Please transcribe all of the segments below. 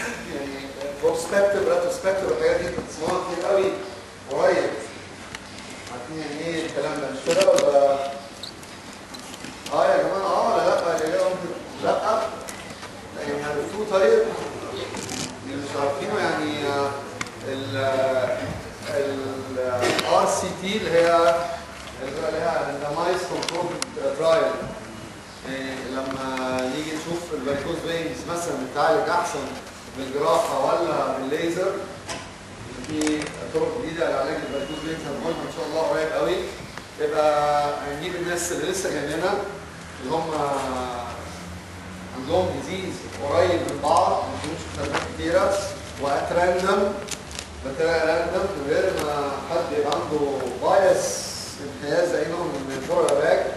يعني بروسبكتيف ريتروسبكتيف الحاجات دي بتسمعوها كتير قوي قريب عارفين يعني ايه الكلام ده مش كده ولا اه يا جماعه اه ولا لا يا جماعه لا يعني عرفتوه طيب اللي مش عارفينه يعني آه، ال ال ار سي تي اللي هي اللي هي الراندمايز كنترول ترايل لما نيجي نشوف الفاريكوز فينز مثلا بتعالج احسن بالجراحه ولا بالليزر في طرق جديده لعلاج الفاريكوز فينز هنقولها ان شاء الله قريب قوي يبقى هنجيب الناس اللي لسه جايين لنا اللي هم عندهم ديزيز قريب من بعض ما فيهمش اختلافات كتيره وات راندم بطريقه راندم من غير ما حد يبقى عنده بايس انحياز اي نوع من الفور باك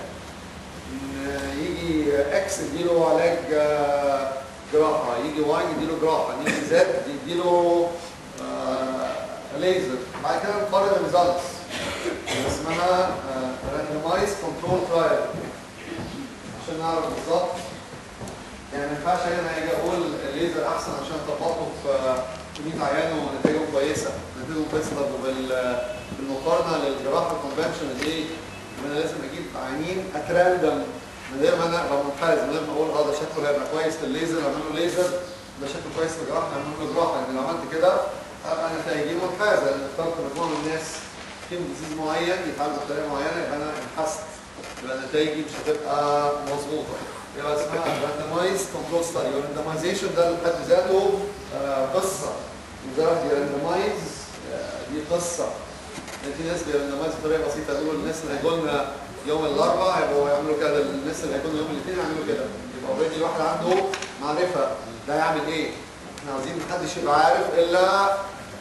يجي اكس يديله علاج آه، جراحه يجي واي يديله جراحه يجي زد يديله آه، ليزر بعد كده نقارن الريزلتس اسمها راندمايز كنترول ترايل عشان نعرف بالظبط يعني ما ينفعش انا اجي اقول الليزر احسن عشان اطبقه في 100 عيان ونتائجه كويسه نتائجه كويسه طب وبال- بالمقارنه للجراحه الكونفشنال ايه؟ انا لازم اجيب عيانين اتراندم من غير ما انا ابقى منحاز من غير ما اقول اه ده شكله هيبقى كويس في الليزر اعمل له ليزر ده شكله كويس في الجراحه اعمل له جراحه لان لو عملت كده ابقى نتائجي منحازه لان اخترت مجموعه من الناس فيهم ديزيز معين يتعالجوا بطريقه معينه يبقى انا انحست يبقى نتائجي مش هتبقى مظبوطه يبقى اسمها راندمايز كنترول ستادي والراندمايزيشن ده لحد ذاته آه، قصه مجرد يراندمايز دي قصه يعني في ناس بيراندمايز بطريقه بسيطه يقولوا الناس اللي هيجوا لنا يوم الاربعاء هيبقوا يعملوا كده الناس اللي هيجوا لنا يوم الاثنين يعملوا كده يبقى اوريدي الواحد عنده معرفه ده يعمل ايه احنا عايزين محدش يبقى عارف الا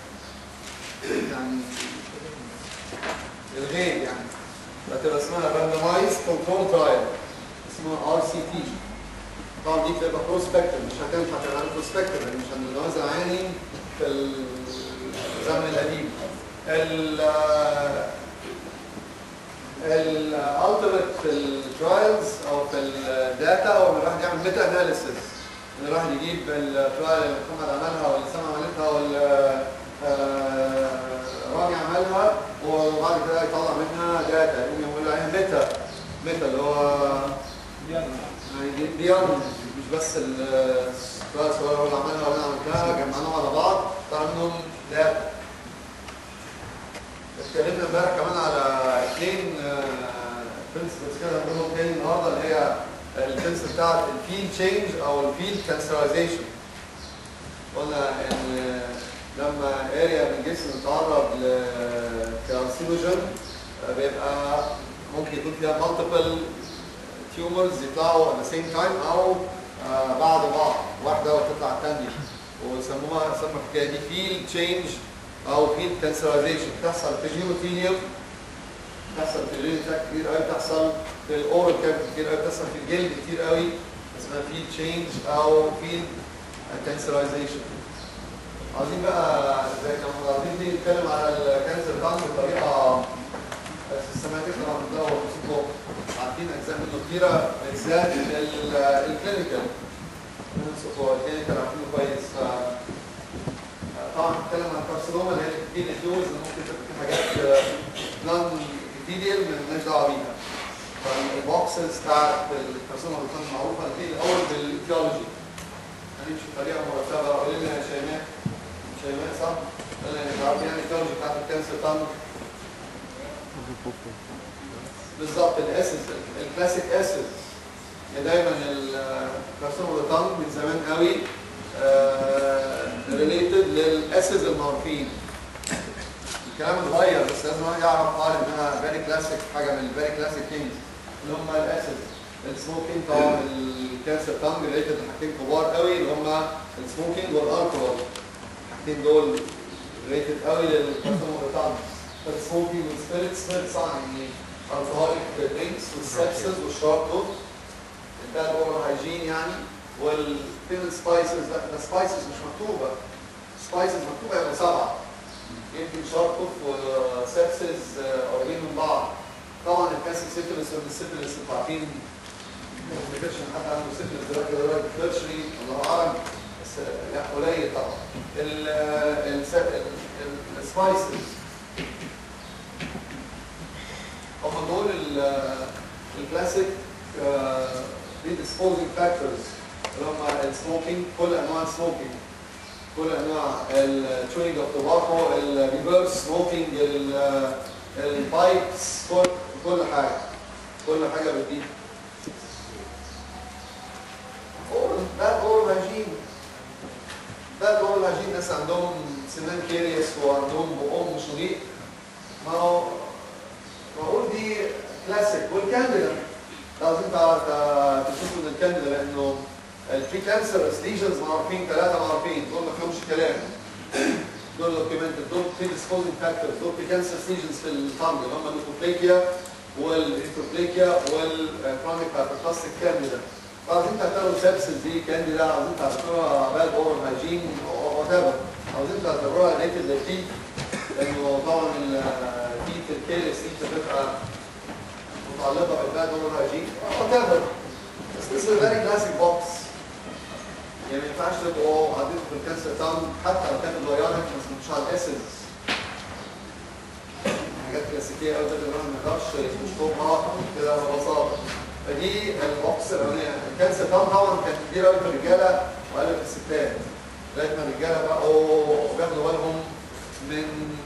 يعني الغيب يعني فتبقى اسمها راندمايز كنترول ترايل اسمها ار سي تي طبعا دي بتبقى بروسبكتيف مش هتنفع تبقى بروسبكتيف يعني مش هنتجوز العيانين في الزمن القديم ال الالتيميت في الترايلز او في الداتا او ان الواحد يعمل ميتا اناليسيس ان الواحد يجيب الترايل اللي محمد عملها واللي سما عملتها واللي آه، رامي عملها وبعد كده يطلع منها داتا يقوم يقول عليها ميتا ميتا اللي هو يعني بيان مش بس الكلاس ولا هو اللي عملها ولا انا عملتها جمعناهم على بعض طلع منهم داتا اتكلمنا امبارح كمان على اثنين برنسبلز كده هنقولهم تاني النهارده اللي هي البرنسبل بتاعت الفيل تشينج او الفيل كانسرايزيشن قلنا ان لما اريا من الجسم تتعرض لكارسينوجين بيبقى ممكن يكون فيها مالتيبل تيومرز يطلعوا at the same time او آه، بعد بعض واحده وتطلع الثانيه ويسموها يسموا الحكايه دي فيل تشينج او فيل كانسرايزيشن بتحصل في الهيموثيليوم بتحصل في الرين كتير قوي بتحصل في الاورال كاب كتير قوي بتحصل في الجلد كتير قوي اسمها فيل تشينج او فيل كانسرايزيشن عايزين بقى زي كنا عايزين دي نتكلم على الكانسر بتاعنا بطريقه السيستماتيك طبعا ده هو بسيطه عارفين اجزاء منه كتيره بالذات الكلينيكال الكلينيكال عارفينه كويس ف- طبعا بنتكلم عن الكارسينوما اللي هي الكتير فيوز اللي ممكن تبقى في حاجات نون ابيثيليال مالناش دعوه بيها فالبوكسز بتاعت الكارسينوما بتكون معروفه نبتدي الاول بالايتيولوجي هنمشي بطريقه مرتبه قول لنا يا شيماء شيماء صح؟ قول لنا انت عارف يعني الايتيولوجي بتاعت الكانسر تانج بالظبط الاسس الكلاسيك اسس يعني دايما الكارسينوما تانج من زمان قوي ريليتد للاسز المعروفين الكلام اتغير بس لازم الواحد يعرف قال انها فيري كلاسيك حاجه من الفيري كلاسيك ثينجز اللي هم الاسز السموكينج طبعا الكانسر تانج ريليتد لحاجتين كبار قوي اللي هم السموكينج والالكول الحاجتين دول ريليتد قوي للكارسينوما تانج السموكينج والسبيريت سبيريت يعني الكهوليك درينكس والسبسز والشارب دوت ده الاورال هايجين يعني والفين سبايسز لا ده سبايسز مش مكتوبه سبايسز مكتوبه يبقى سبعه يمكن شاركوف وسبسز قريبين من بعض طبعا الكلاسيك سيفلس والسيفلس انتوا عارفين ما افتكرش ان حد عنده سيفلس دلوقتي دلوقتي فيرشلي الله اعلم بس قليل طبعا السبايسز هم دول الكلاسيك predisposing factors اللي هم السموكينج كل انواع السموكينج كل انواع التشوينج اوف توباكو الريفرس سموكينج البايبس كل كل حاجه كل حاجه بتجيب ده دور هجين ده دور هجين ناس عندهم سنان كيريس وعندهم بقهم مش نظيف ما هو بقول دي كلاسيك والكانديدا لازم تشوفوا ان الكانديدا لانه البري كانسر ليجنز معروفين ثلاثه معروفين دول ما فيهمش كلام دول دوكيومنتد دول بري ديسبوزنج فاكتورز دول بري كانسر ليجنز في الفانج اللي هم اللوكوبليكيا والهيتروبليكيا والكرونيك هايبربلاستيك كانديدا عاوزين تعتبروا سبسس دي كانديدا عاوزين تعتبروها باد اور هايجين وات ايفر عاوزين تعتبروها نيتد للتيت لانه طبعا التيت الكيلس دي بتبقى متعلقه بالباد اور هايجين وات ايفر بس this is a very classic box يعني ما ينفعش تبقوا عديتوا في الكانسر تاون حتى لو كانت اتغيرت بس مش على الاسنس حاجات كلاسيكيه قوي ده الواحد ما يقدرش يشطبها كده ببساطه فدي البوكس الاولانيه الكانسر تاون طبعا كانت كبيره قوي في الرجاله وقلت في الستات لغايه ما الرجاله بقوا بياخدوا بالهم من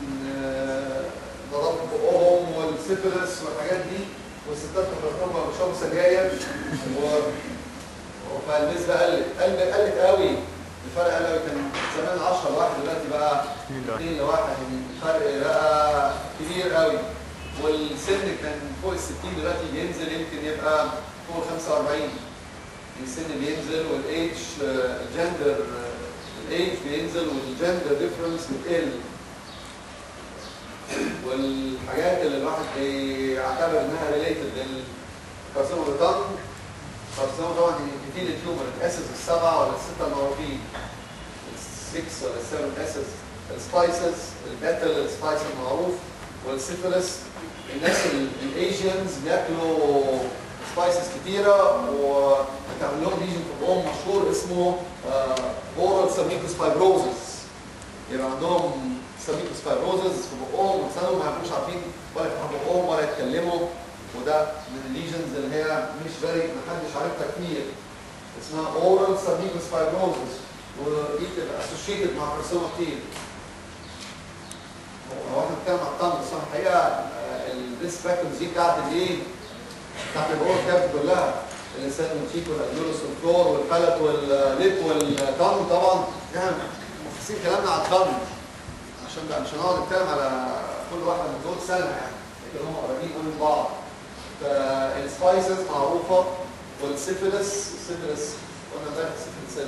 نظافه بقهم والسيفلس والحاجات دي والستات كانوا بقوا بيشربوا سجاير و فالنسبه قلت قلت قلت قوي الفرق قل قوي كان زمان 10 لواحد دلوقتي بقى 2 لواحد يعني الفرق بقى كبير قوي والسن كان فوق ال 60 دلوقتي بينزل يمكن يبقى فوق 45 السن بينزل والايدج الجندر الايدج بينزل والجندر ديفرنس بتقل والحاجات اللي الواحد بيعتبر انها ريليتد للكارسينوما الطن كارسينوما طبعا كتير التيومر الاسس السبعه ولا السته المعروفين السكس ولا السبن اسس السبايسز الباتل السبايس المعروف والسيفلس الناس الايجيانز بياكلوا سبايسز كتيره وبتعمل لهم ليجن في بقهم مشهور اسمه اورال ساميكوس فايبروزس يبقى عندهم ساميكوس فايبروزس في بقهم وسنهم ما يكونوش عارفين ولا يفتحوا بقهم ولا يتكلموا وده من الليجنز اللي هي مش فيري ما حدش عارفها كتير اسمها اورال ساميكوس فايبروزس ودي بتبقى اسوشيتد مع كارسوما كتير هو احنا بنتكلم عن الطن بس هو الحقيقه الريسك فاكتورز دي بتاعت الايه؟ بتاعت الاور كاب كلها الانسان والتيك والاديولوس والفلور والفلت والليب والطن طبعا يعني مخصصين كلامنا على الطن عشان بقى مش هنقعد نتكلم على كل واحده من دول سنه يعني لكن هم قريبين من بعض فالسبايسز معروفه والسيفلس السيفلس قلنا امبارح السيفلس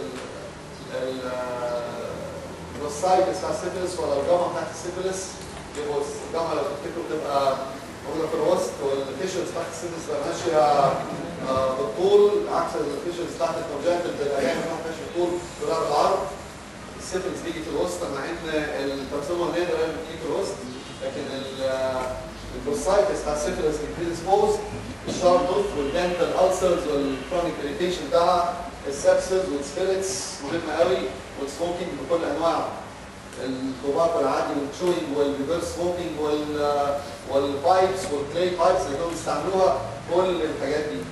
الوسايد بتاع السيفلس ولا الجامعه بتاعت السيفلس يبقوا الجامعه لو تفتكروا بتبقى موجوده في الوسط والفيشلز بتاعت السيفلس بتبقى ماشيه بالطول عكس الفيشلز بتاعت الكونجنتال بتبقى ماشيه بالطول بتبقى بالعرض السيفلس بيجي في الوسط مع ان الكارسوما نادر بيجي في الوسط لكن البروسايتس بتاع السيفلس البريدسبوز الشارتوف والدنتال السرز والكرونيك اريتيشن بتاعها السبسز والسبيريتس مهمه قوي والسموكينج بكل انواعه التوباكو العادي والتشوينج والريفرس سموكينج وال والبايبس والكلاي بايبس اللي كانوا بيستعملوها كل الحاجات دي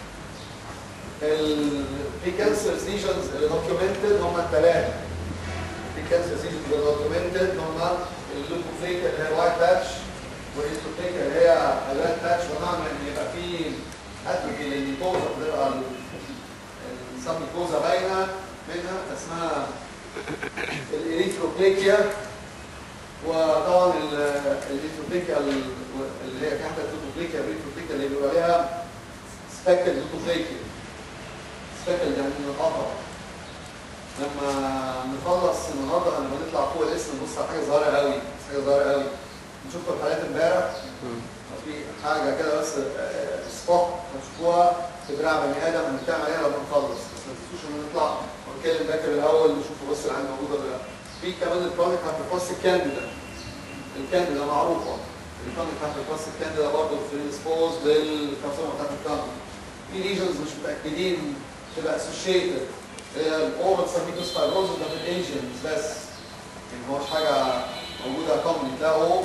البري كانسر ليجنز اللي دوكيومنتد هم الثلاثه البري كانسر ليجنز اللي دوكيومنتد هم اللوكوفليك اللي هي الوايت باتش والهيستوفليك اللي هي الريد باتش ومعنى ان يبقى في اتروفي للميكوزا بتبقى السبميكوزا باينه منها اسمها الاريثروبليكيا وطبعا الاريثروبليكيا اللي هي تحت التوتوبليكيا الاريثروبليكيا اللي بيبقى عليها سبيكل توتوبليكيا سبيكل يعني من القطر لما نخلص النهارده لما نطلع فوق الاسم نبص على حاجه صغيره قوي حاجه صغيره قوي نشوف الحالات امبارح في حاجه كده بس سبوت هتشوفوها في دراع بني ادم هنتكلم عليها لما نخلص بس ما تنسوش ان نطلع ونتكلم باكر الاول نشوف بس العين موجوده ولا لا في كمان الكرونيك هايبرفاست الكانديدا الكانديدا معروفه الكرونيك هايبرفاست الكانديدا برضه في الاسبوز للكارسوما بتاعت الكانديدا في ليجنز مش متاكدين تبقى اسوشيتد الاورال سابيكوس فايبروز ده في الايجنز بس يعني ما هوش حاجه موجوده كومن تلاقوا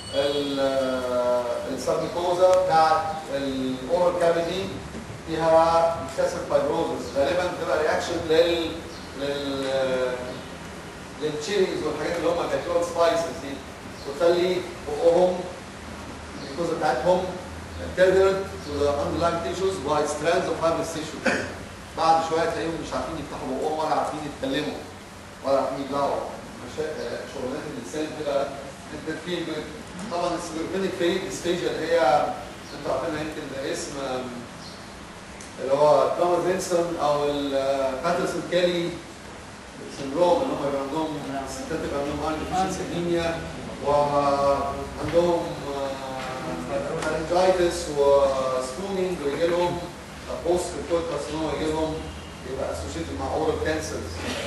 السابيكوزا بتاعت الاورال كافيتي فيها اكسسيف فايبروزس غالبا بتبقى رياكشن لل لل للتشيليز والحاجات اللي هم بياكلوها سبايسز دي وتخلي بقهم الجلوكوزا بتاعتهم tethered to the underlying tissues by strands of fibrous tissue بعد شويه تلاقيهم مش عارفين يفتحوا بقهم ولا عارفين يتكلموا ولا عارفين يبلعوا مشا- آه، شغلانات اللسان كده انت فيل جود طبعا السيجوربينيك فيل ديسفيجيا اللي هي انتوا عارفينها يمكن ده اسم آم، اللي هو كلامر فينسون او الباترسون كيلي سندروم اللي هم يبقى عندهم الستات يبقى عندهم ايرون ديفيشنسي انيميا وعندهم فارنجايتس وسبونينج ويجي لهم بوست ريبورت كارسينوما يجي لهم يبقى اسوشيتد مع اورال كانسرز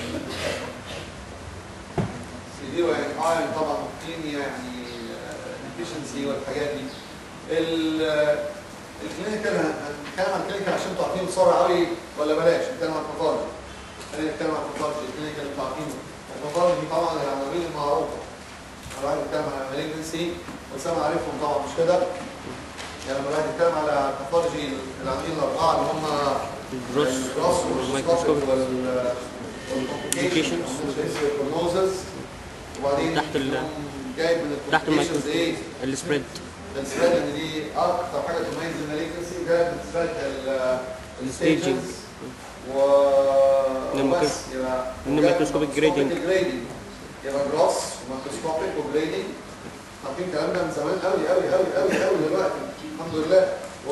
سيفير يعني ايرون طبعا وكيميا يعني ديفيشنسي والحاجات دي ال- الكلينيكال هنتكلم عن الكلينيكال عشان انتوا عارفين بسرعه قوي ولا بلاش نتكلم عن الباثولوجي خلينا نتكلم عن الباثولوجي الكلينيكال اللي انتوا عارفينه الباثولوجي طبعا العناوين المعروفه انا رايح اتكلم على مالجنسي وسام عارفهم طبعا مش كده يعني لما رايح اتكلم على الباثولوجي العناوين الاربعه اللي هم الجروس الجروس والميكروسكوبيك والكومبليكيشنز والبروجنوزز وبعدين تحت ال- يقوم جايب من تحت الكومبليكيشنز ايه الميكروسكوب السبريد السبريد ان دي اكتر حاجه تميز المالجنسي ده السبريد الستيجز و لما وبس كده- يبقى إن microscopic grading. grading يبقى جروس ومايكروسكوبيك وجريدنج عارفين الكلام ده من زمان قوي قوي قوي قوي قوي دلوقتي الحمد لله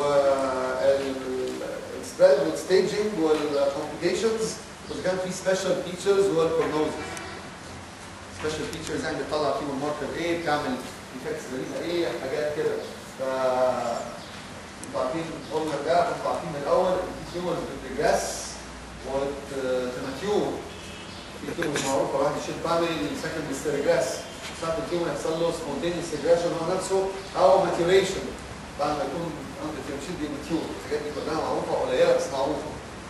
والسبريد والستيجنج والكومبليكيشنز واذا كان في سبيشال فيتشرز هو البروجنوزز سبيشال فيتشرز يعني بتطلع فيهم ماركر ايه بتعمل ايفكتس غريبه ايه حاجات كده ف انتوا عارفين قلنا ده انتوا عارفين من الاول ان في تيومرز بتريجريس وتماتيور في تيومرز معروفه واحد يشيل فاميلي سكند بيستريجريس ساعات التيومر يحصل له سبونتينيوس ريجريشن هو نفسه او ماتيوريشن بعد ما يكون عند التمشيد دي ماتيور الحاجات دي كلها معروفه قليله بس معروفه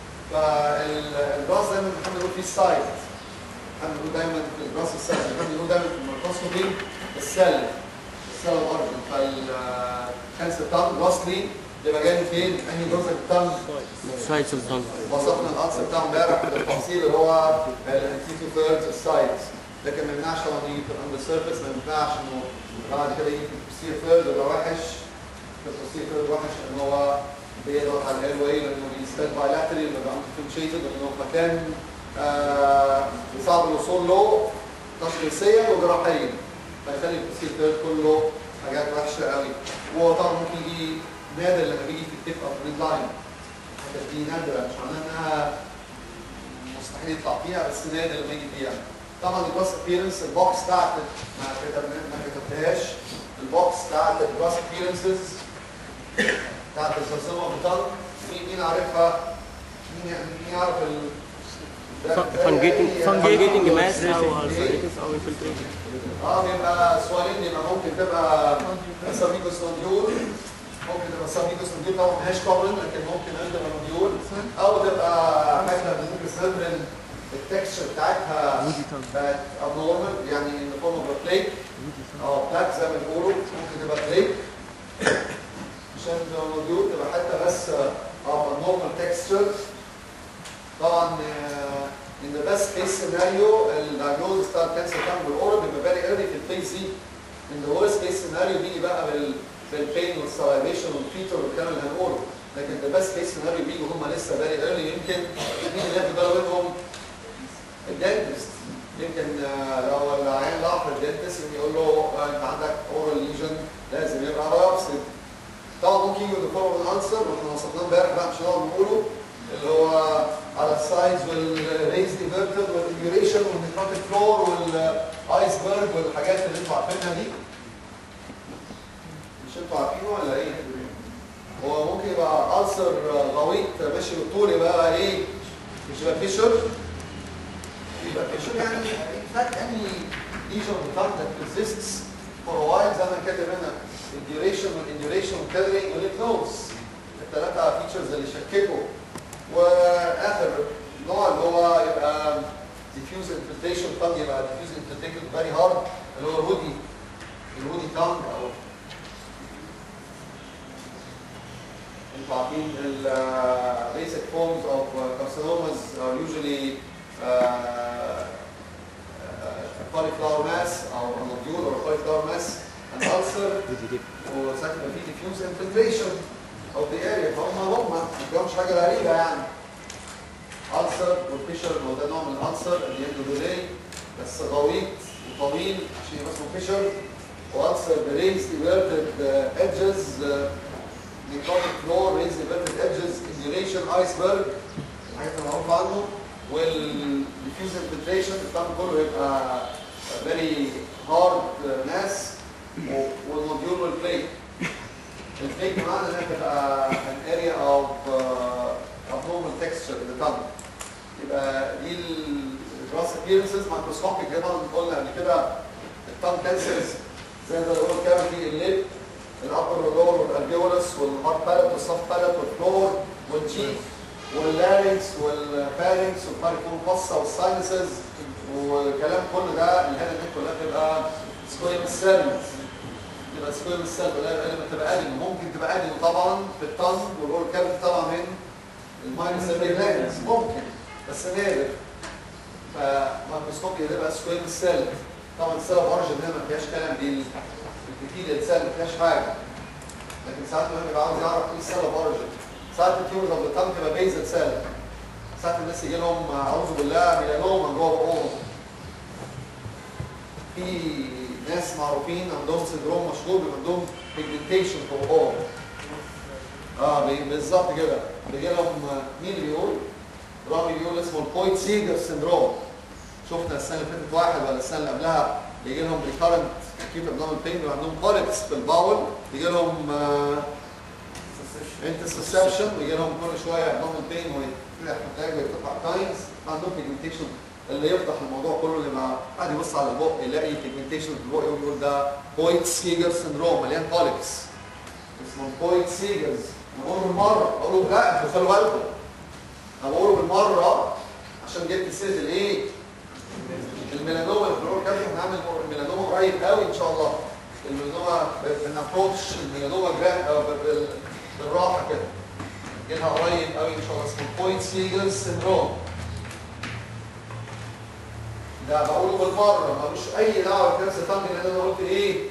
فالباص دايما بنحب نقول فيه سايت احنا بنقول دايما في الراس السل احنا بنقول دايما في الميكروسكوبي السل السل الاورجن فالكانسر تام راسلي يبقى جاي من فين؟ انهي جزء في التم؟ سايتس اوف تانج وصفنا الانسر بتاع امبارح بالتفصيل اللي هو الانتي تو ثيردز السايت لكن ما يمنعش طبعا يجي في الاندر سيرفيس ما ينفعش انه بعد كده يجي في البوستير ثيرد ولا وحش في البوستير ثيرد وحش ان هو بيضغط على الاير واي لانه بيستاد بايلاتري لانه بيبقى انفلتريتد لانه في مكان آه، صعب الوصول له تشخيصيا وجراحيا فيخلي البوستير ثيرد كله حاجات وحشه قوي وهو طبعا ممكن يجي نادر لما بيجي في التيب اوف ميد لاين الحاجات دي نادره مش معناها انها مستحيل يطلع فيها بس نادر لما يجي فيها طبعا الجراس ابيرنس البوكس بتاعت ما كتبنا ما كتبتهاش البوكس بتاعت الجراس ابيرنسز بتاعت الكارسينوما بطن مين مين عارفها؟ مين مين يعرف ال فانجيتنج فانجيتنج ماس او إيه؟ ulcerative او انفلتريتنج اه بيبقى سؤالين يبقى ممكن تبقى سابيكوس نوديول ممكن تبقى سابيكوس نوديول طبعا ملهاش كومن لكن ممكن انت نوديول او تبقى حاجه بنسبه سمبرن التكستشر بتاعتها بقت ابنورمال يعني ان فورم اوف بليك او بلاك زي ما بيقولوا ممكن تبقى بليك عشان تبقى نوديول تبقى حتى بس اه ابنورمال تكستشر طبعا آه، in the best case scenario الدايجنوز بتاع الكانسر كان بالاورال بيبقى very early في الفيز دي in the worst case scenario بيجي بقى بال بالبين والسلايفيشن والفيتر والكلام اللي هنقوله لكن the best case scenario بيجوا هم لسه very early يمكن مين اللي ياخد باله منهم الدنتست يمكن آه، لو العيان راح للدنتست يقول له آه، انت عندك اورال ليجن لازم يبقى بايوبسي طبعا ممكن يجي دكتور من انسر واحنا وصلناه امبارح بقى مش هنقعد نقوله اللي هو على السايدز والريز ديفيرتد والانيوريشن والنيكروتيك فلور والايسبرج والحاجات اللي انتوا عارفينها دي مش انتوا عارفينه ولا ايه؟ هو ممكن يبقى ألسر غويط ماشي بالطول يبقى ايه؟ مش يبقى فيشر يبقى فيشر يعني in fact any lesion of the tongue that persists for a while زي ما كاتب هنا الديوريشن والانديوريشن والكادرينج والكلوز الثلاثة فيتشرز اللي شككوا واخر نوع اللي هو يبقى diffuse infiltration tongue يبقى diffuse infiltration very hard اللي هو الهودي الهودي tongue او انتوا عارفين ال uh, basic forms of uh, carcinomas are usually uh, uh, cauliflower mass او a nodule or cauliflower mass and ulcer وساعات يبقى في diffuse infiltration of the area فهم هم ما عندهمش حاجه غريبه يعني ulcer والفيشر هو ده نوع من الالسر اللي عنده ديلي بس غويط وطويل عشان يبقى اسمه فيشر والسر بريز inverted uh, edges uh, necrotic floor raised inverted edges indulation iceberg الحاجات اللي معروف عنه والديفيوز infiltration الطعم كله يبقى very hard uh, mass والموديول والبليت الفليك بمعنى انها تبقى an area of uh, abnormal texture in the tongue يبقى دي الجراس appearances مايكروسكوبيك زي ما قلنا قبل كده التانج كانسرز زي ما بقول كافيتي الليب الابر واللور والالفيولس والهارد بالات والسوفت بالات والفلور والجيك واللارينكس والفارنكس والباريكون فصة والساينسز وكلام كل ده الهنا دي كلها تبقى سكوير سيلز تبقى سكوير سيل لما تبقى ادم ممكن تبقى ادم طبعا في التانج واللور كافيتي طبعا من الماينس جلاندز ممكن بس نادر فميكروسكوب يبقى سكوير سيل طبعا السيل اوف اوريجن هنا ما فيهاش كلام دي الكتيل السيل ما فيهاش حاجه لكن ساعات الواحد بيبقى عاوز يعرف ايه السيل اوف اوريجن ساعات التيومرز اوف ذا تانك تبقى بيزل سيل ساعات الناس يجي لهم اعوذ بالله ميلانوما جوه بقهم في ناس معروفين عندهم سندروم مشهور بيبقى عندهم بيجمنتيشن في بقهم اه بي- بالظبط كده بيجي لهم مين اللي بيقول؟ رامي بيقول اسمه البوينت سيجر سندروم شفنا السنه اللي فاتت واحد ولا السنه اللي قبلها بيجي لهم ريكارنت اكيوت ابدومين بين بيبقى عندهم بوليبس في الباول بيجي لهم انتسبشن بيجي لهم كل شويه ابدومين بين ويفتح محتاج ويفتح تايمز عندهم بيجمنتيشن اللي يفضح الموضوع كله اللي ما قاعد يبص على البق يلاقي بيجمنتيشن في البق يقول يقول ده بوينت سيجر سندروم مليان بوليبس اسمه بوينت سيجرز بقول بالمره اقول له لا انتوا خلوا بالكم انا بقوله بالمره عشان جبت سيره الايه؟ الميلانوما الفلور كافي هنعمل الميلانوما قريب قوي ان شاء الله الميلانوما بنابروتش الميلانوما جرام أو ب- بال- بالراحه كده جيلها قريب قوي ان شاء الله اسمه بوينت سيجل سيندروم ده بقوله بالمره ملوش اي دعوه بكنسر فانج لان انا قلت ايه؟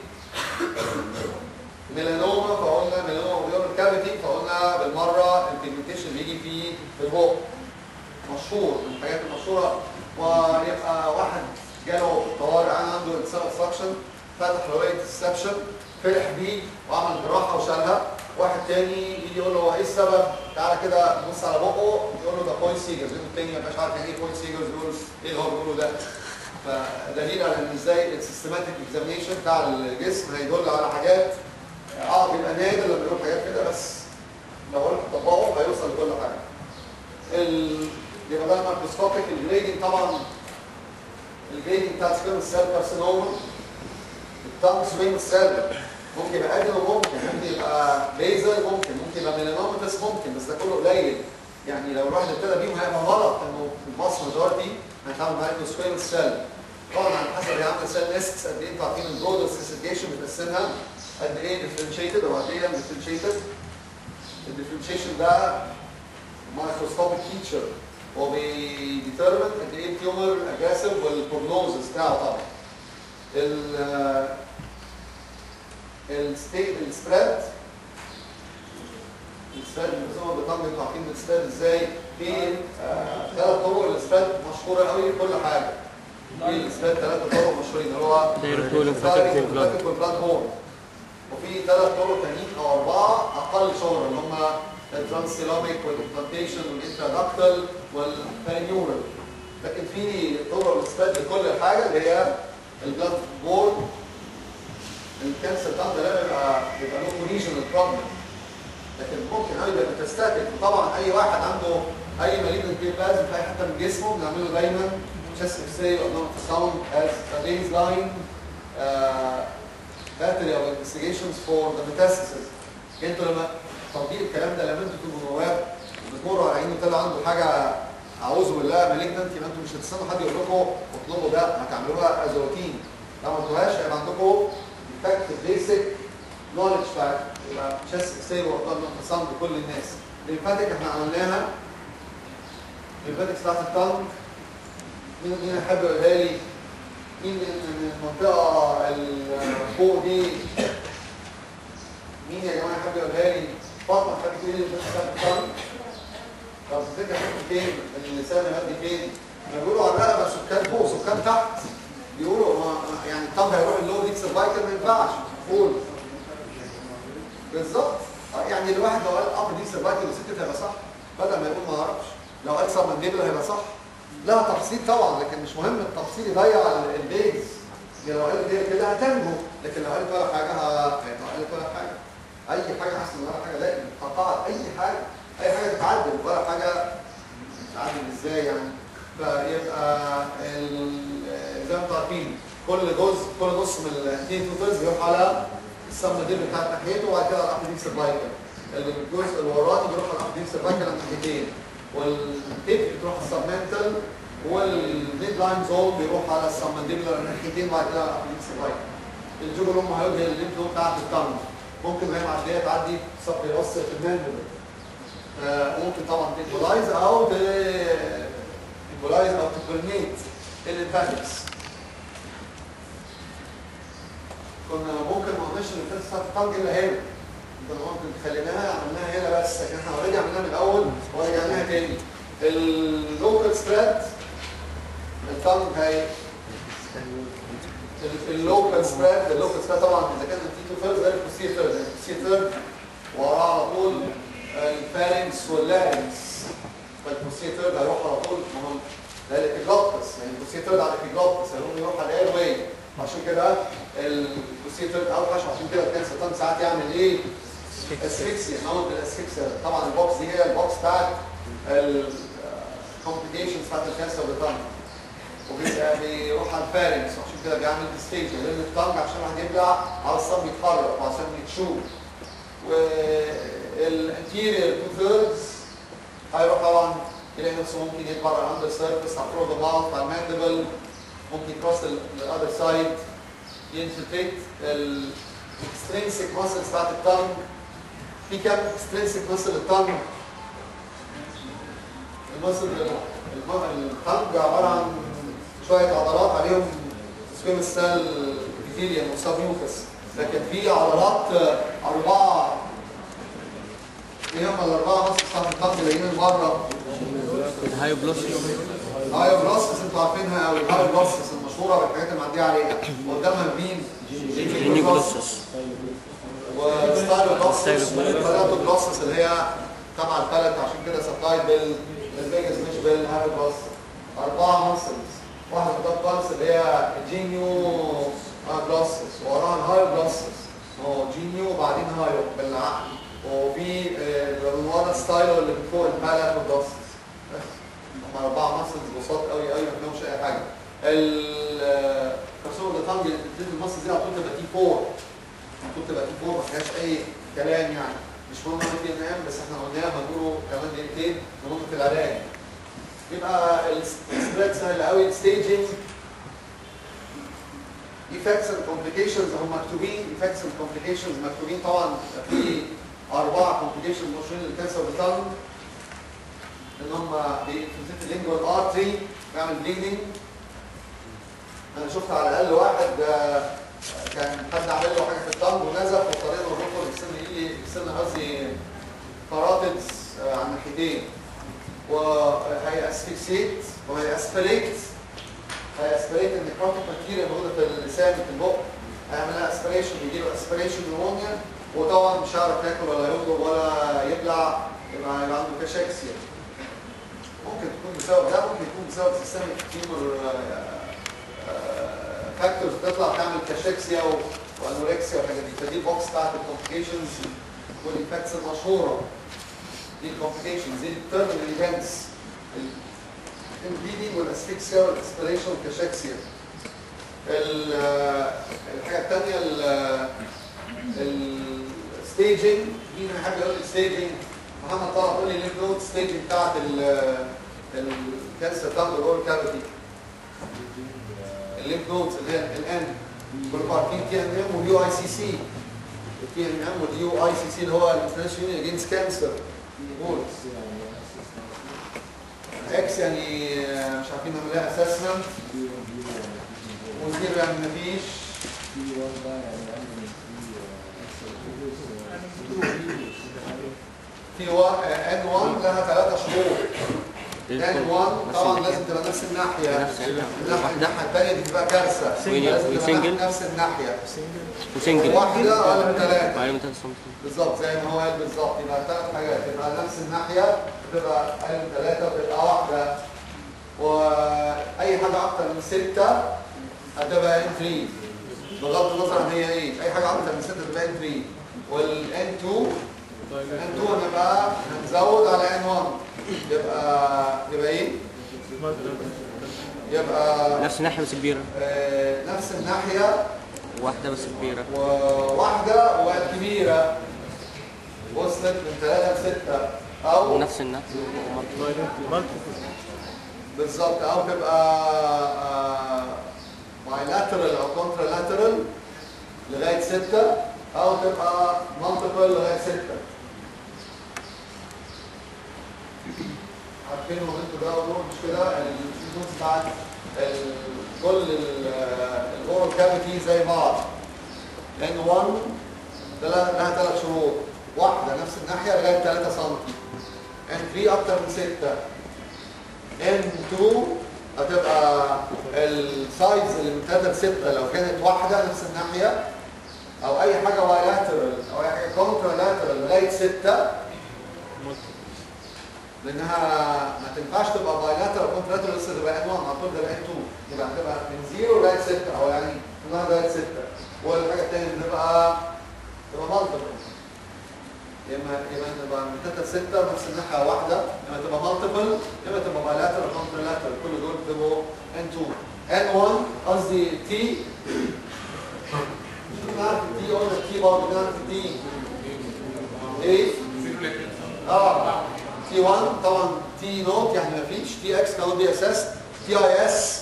ميلانوما فقلنا ميلانوما بيور كافيتي فقلنا بالمره البيجمنتيشن بيجي فيه في البق مشهور من الحاجات المشهوره ويبقى واحد جاله طوارئ انا عنده انسان سكشن فتح روايه السبشن فرح بيه وعمل جراحه وشالها واحد تاني يجي يقول له هو ايه السبب؟ تعالى كده بص على بقه يقول له ده بوينت سيجرز يقول التاني ما يبقاش عارف يعني ايه بوينت سيجرز يقول ايه اللي هو بيقوله ده؟ فدليل على ان ازاي السيستماتيك اكزامينشن بتاع الجسم هيدل على حاجات اه بيبقى نادر لما يقول حاجات كده بس لو قلت تطبقه هيوصل لكل حاجه. ال يبقى ده الميكروسكوبيك الجريدنج طبعا الجريدنج بتاع سكين السيل كارسينوما التانك سوينج سيل ممكن يبقى ادل وممكن ممكن يبقى بيزل ممكن ممكن يبقى ميلانوماتس ممكن بس ده كله قليل يعني لو الواحد ابتدى بيهم هيبقى غلط انه الباص ماجورتي هيتعامل مع مايكروسكوبيك سيل طبعا على حسب هي عامله سيل نست قد ايه انتوا عارفين البرودر سيسيفيكيشن بتقسمها قد ايه ديفرنشيتد او قد ايه ديفرنشيتد الديفرنشيشن ده مايكروسكوبيك فيتشر هو بيديترمن قد ايه التيومر اجريسيف والبروجنوزس بتاعه طبعا ال الستيت السبريد السبريد زي ما بتعمل انتوا عارفين السبريد ازاي في آه، ثلاث طرق للسبريد مشهوره قوي في كل حاجه في السبريد ثلاث طرق مشهورين اللي هو Direct to lymphatic blood. والبلاد هورن وفي ثلاث طرق تانيين او اربعه اقل شهره اللي هم الترانسيلوميك والامبلانتيشن والانترادكتال والبارينيورال لكن في طرق للسبريد لكل حاجه اللي هي البلاد بورن الكانسر ده ده بيبقى بيبقى له ريجنال بروبلم لكن ممكن قوي يبقى ميتاستاتيك وطبعا اي واحد عنده اي مالين بلازم في اي حته من جسمه بنعمله دايما chest x-ray or ultrasound as a baseline uh, battery of investigations for the metastasis انتوا لما تطبيق الكلام ده لما انتوا تبقوا نواب بتمروا على عينه طلع عنده حاجه اعوذ بالله مالجنت يبقى انتوا مش هتستنوا حد يقول لكم اطلبوا ده هتعملوها از روتين لو ما عملتوهاش هيبقى عندكم ديفكت بيسك نولج بتاعت يبقى تشيست ستيبل وانقسام لكل الناس الليمفاتيك احنا عملناها الليمفاتيك بتاعت التانك مين مين يحب يقولها لي مين من المنطقه اللي فوق دي مين يا جماعه يحب يقولها لي فاطمه خدت ايه اللي بتاعت التانك طب الفكره حته فين؟ اللسان يودي فين؟ ما بيقولوا على الرقبه سكان فوق سكان تحت بيقولوا ما ما- يعني الطب هيروح اللو ديك سيرفايكل ما ينفعش قول بالظبط آه، يعني الواحد لو قال اب ديك سيرفايكل وسكت هيبقى صح بدل ما يقول ما اعرفش لو قال سب منديبل هيبقى صح لها تفصيل طبعا لكن مش مهم التفصيل يضيع ال- البيز يعني لو قالت هي كده هتنجو لكن لو قالت ولا حاجه ه- هيبقى قالت ولا حاجه اي حاجه احسن من ولا حاجه لا قطعت اي حاجه اي حاجه تتعدل ولا حاجه تتعدل ازاي يعني فيبقى ال- زي ما انتم عارفين كل جزء كل نص من الاثنين تو ثيرز بيروح على السم دي بتاعت ناحيته وبعد كده على الابديك سيرفايكل الجزء الوراني بيروح على الابديك سيرفايكل على الناحيتين والتيب بتروح على السبمنتال والميد لاين زون بيروح على السمنديبلر الناحيتين وبعد كده على الابديك سيرفايكل الجوجل ام هيوجه الليمف نود بتاعت التانج ممكن وهي معديه تعدي صف يوصل في الماندبل آه، ممكن طبعا تيمبولايز او تيمبولايز او تبرنيت الليمفاتكس كنا ممكن ما قلناش الليمفاتكس بتاعت الطنج الا هنا كنا ممكن خليناها عملناها هنا بس لكن احنا اوريدي عملناها من الاول ورجعناها تاني اللوكال سبريد الطنج هي اللوكال سبريد اللوكال سبريد طبعا اذا كان التي تو ثيرد غير البوستير ثيرد البوستير ثيرد وراه على طول الفارنكس واللارنكس فالبوستير ثيرد هيروح على طول ما هو ده الابيجلوتس يعني البوستير ثيرد على الابيجلوتس هيقوم يروح على الاير واي عشان كده البوستير ثيرد اوحش عشان كده كان سرطان ساعات يعمل ايه؟ اسفكسيا نوع من الاسفكسيا طبعا البوكس دي هي البوكس بتاعت الكومبليكيشنز بتاعت الكانسر بالطنج وبيبقى بيروح على الفارنكس عشان كده بيعمل ديستيجن لان الطنج عشان واحد يبلع على الصم يتحرك وعشان يتشوف والانتيرير تو ثيردز هيروح طبعا يلاقي نفسه ممكن يكبر على الاندر سيرفيس على ثرو ذا ماوث على الماندبل ممكن يكروس الاذر سايد ينفلتريت الاكسترينسيك ماسلز بتاعت التانج في كام اكسترينسيك ماسل التانج الماسل التانج عباره عن شويه عضلات عليهم سويم سيل ابيثيليوم وسب ميوكس لكن في عضلات اربعه ايه هم الاربعه ماسل بتاعت التانج اللي جايين من بره الهاي بلوسس هاي بلاسس انتوا عارفينها قوي الهاي بلاسس المشهوره بالحاجات اللي معديه عليها وقدامها مين؟ جيني بلوسس وستايلو بلاسس ستايلو وبلاتو بلاسس اللي هي تبع البلد عشان كده سبلايد بال بالفيجاس مش بالهاي بلاسس اربعه ماسلز واحده قدام خالص اللي هي جينيو بلاسس وراها الهاي بلاسس هو جينيو وبعدين هايو بالعقل وفي آه، من ورا ستايلو اللي من فوق البلد والبلاسس هم اربعه ماسلز بساط قوي قوي ما فيهمش اي حاجه الكرسول اللي طنج الماسلز دي على طول تبقى تي 4 على طول تبقى تي 4 ما فيهاش اي كلام يعني مش مهم نقول دي ان ام بس احنا قلناها هنقوله كمان دقيقتين من نقطه العلاج يبقى السبريد سهل قوي الستيجنج effects and complications هم مكتوبين effects and complications مكتوبين طبعا في اربعه complications مشهورين للكانسر بالطنج ان هم بينفلتريت اللينجوال ارتري بيعمل بليدنج انا شفت على الاقل واحد آه، كان حد عامل له حاجه في الطنج ونزف واضطرينا نربطه بالسن ايدي بالسن قصدي كاراتيدز آه، على الناحيتين وهي اسفكسيت وهي اسبريت هي اسبريت النيكروتيك ماتيريال موجوده في اللسان في البق هيعمل لها اسبريشن يجي له اسبريشن نمونيا وطبعا مش هيعرف ياكل ولا يضرب ولا يبلع يبقى هيبقى عنده كاشاكسيا ممكن تكون بسبب ده ممكن يكون بسبب سيستميك تيمور فاكتورز تطلع تعمل كاشكسيا و- وانوركسيا والحاجات دي فدي البوكس بتاعت الكومبليكيشنز والايفكتس المشهوره دي الكومبليكيشنز دي التيرمينال ايفنتس البليدنج والاسفكسيا والاسبريشن والكاشكسيا ال- آه، الحاجه الثانيه الستيجنج مين حابب يقول لي ستيجنج محمد طلع يقول لي الليف نود ستيجنج بتاعت ال الكانسر بتاعت الاورال كافيتي الليمف نودز اللي هي الان كل عارفين تي ان ام واليو اي سي سي التي ان ام واليو اي سي سي اللي هو الانترناشونال يونيون اجينست كانسر اكس يعني آه، مش عارفين نعمل لها اسسمنت وزيرو يعني مفيش في ان 1 لها ثلاثة شهور ان 1 طبعا لازم تبقى نفس الناحية نفس الناحية. الناحية الناحية الثانية دي تبقى كارثة وين- لازم تبقى وسنجل؟ نفس الناحية وسنجل واحدة أقل من ثلاثة معلومة ثلاثة سم بالظبط زي ما هو قال بالظبط يبقى ثلاث حاجات يبقى نفس الناحية تبقى أقل من ثلاثة وتبقى واحدة وأي حاجة أكتر من ستة هتبقى ان 3 بغض النظر عن هي ايه أي حاجة أكتر من ستة تبقى ان 3 والان 2 ان 2 هنبقى هنزود على ان 1 يبقى يبقى ايه؟ يبقى نفس الناحية بس كبيرة آه نفس الناحية واحدة بس كبيرة وواحدة وكبيرة وصلت من ثلاثة لستة أو ونفس الناحية بالظبط أو تبقى بايلاترال أو كونترالاترال لغاية ستة أو تبقى مالتيبل لغاية ستة عارفين انتوا ده ودول مش كده الفيوز بتاعت ال- كل الاورال كافيتي زي بعض لان 1 ده لها لها ثلاث شروط واحده نفس الناحيه لغايه 3 سم ان 3 اكتر من 6 ان 2 هتبقى السايز اللي من 3 ل 6 لو كانت واحده نفس الناحيه او اي حاجه بايلاترال او اي حاجه كونترالاترال لغايه 6 لانها ما تنفعش تبقى بايلاترال كونتراترال لسه تبقى ان 1 على طول تبقى ان 2 يبقى هتبقى من 0 لغايه 6 او يعني من 1 لغايه 6 والحاجه الثانيه تبقى تبقى مالتيبل يا اما يا اما تبقى من 3 ل 6 نفس الناحيه واحده يا اما تبقى مالتيبل يا اما تبقى بايلاترال كونتراترال كل دول بيبقوا ان 2 ان 1 قصدي تي مش بنعرف التي قلنا التي برضه بنعرف التي ايه؟ اه تي 1 طبعا تي نوت يعني ما فيش تي اكس كانوا بي اساس تي اي اس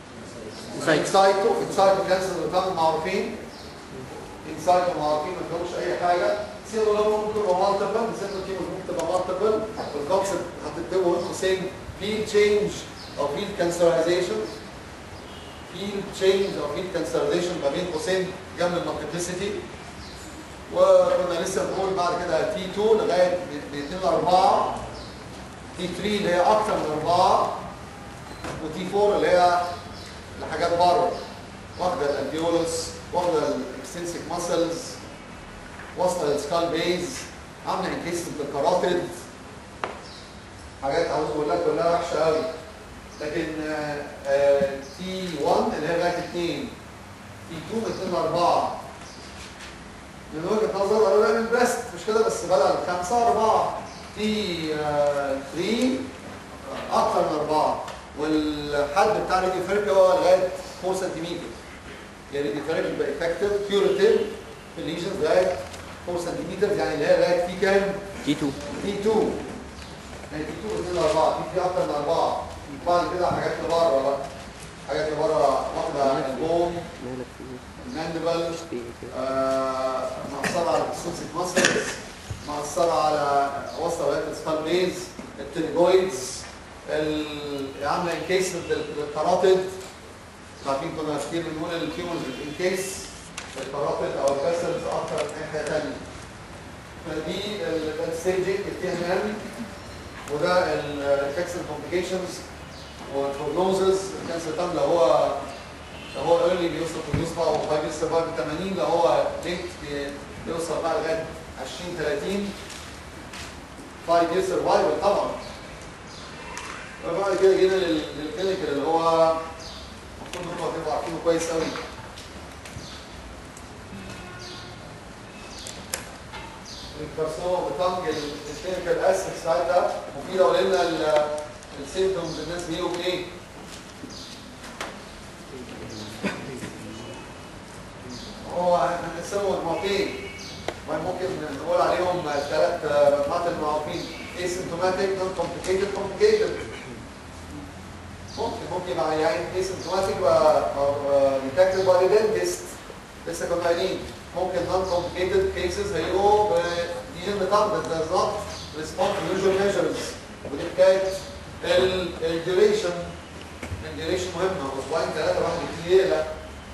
انسايتو انسايتو كانسر اللي معروفين انسايتو معروفين ما فيهمش اي حاجه سيرو لو ممكن تبقى مالتيبل سيرو تي ممكن تبقى مالتيبل والكونسبت هتكتبه بين قوسين فيل تشينج او فيل كانسرايزيشن فيل تشينج او فيل كانسرايزيشن ما بين قوسين جنب المالتيبلسيتي وكنا لسه بنقول بعد كده تي 2 لغايه من 2 ل 4 تي 3 اللي هي اكتر من 4 وتي 4 اللي هي لحاجات بره واخده الالفيولوس واخده الاكستنسيك ماسلز واصله للسكال بيز عامله انكيسمنت الكاراتيد حاجات عاوز اقول لك كلها وحشه قوي لكن تي 1 اللي هي لغايه 2 تي 2 من 2 ل 4 من وجهه نظر قالوا لا من بريست مش كده بس بدل خمسه اربعه تي 3 اكثر من اربعه والحد بتاع الراديو ثيرابي هو لغايه 4 سنتيمتر يعني الراديو ثيرابي بيبقى افكتيف كيوريتيف في الليجنز لغايه 4 سنتيمتر يعني اللي هي لغايه تي كام؟ تي 2 تي 2 يعني تي 2 2 4 تي 3 اكثر من اربعه بعد كده حاجات لبره بقى حاجات لبره واخده البوم مالك فيه الماندبل في ايه كده آه، مأثرة على السوسيك ماسلز مأثرة على وصل لغاية السبال بيز التريجويدز ال- عاملة انكيسمنت للكاراتيد عارفين كنا كتير بنقول التيومرز بتنكيس الكاراتيد او الفاسلز اكتر من ناحية تانية فدي الستيجنج التي ان ام وده الانفكشن كومبليكيشنز والبروجنوزز الكانسر تام لو هو لو هو ايرلي بيوصل في اليوسفا او 5 ييرز سرفايف 80 لو هو ليت بيوصل بقى لغايه 20 30 5 ييرز سرفايفل طبعا وبعد كده جينا لل- للكلينيكال اللي هو المفروض انتوا هتبقوا عارفينه كويس قوي الكارسوما بتنج الكلينيكال اسبكتس بتاعتها وفي لو قلنا السيمتومز الناس بيقولوا ايه هو هنقسمهم مجموعتين ممكن نقول عليهم ثلاث مجموعات المعروفين asymptomatic non complicated complicated ممكن يبقى عيان اسيمتوماتيك او ديتكتد باي دنتست لسه كنا قايلين ممكن non complicated cases هيقوا بليجن بتاعهم that does not respond to usual measures ودي حكايه الديوريشن الديوريشن مهمه اسبوعين ثلاثه الواحد يبتدي يقلق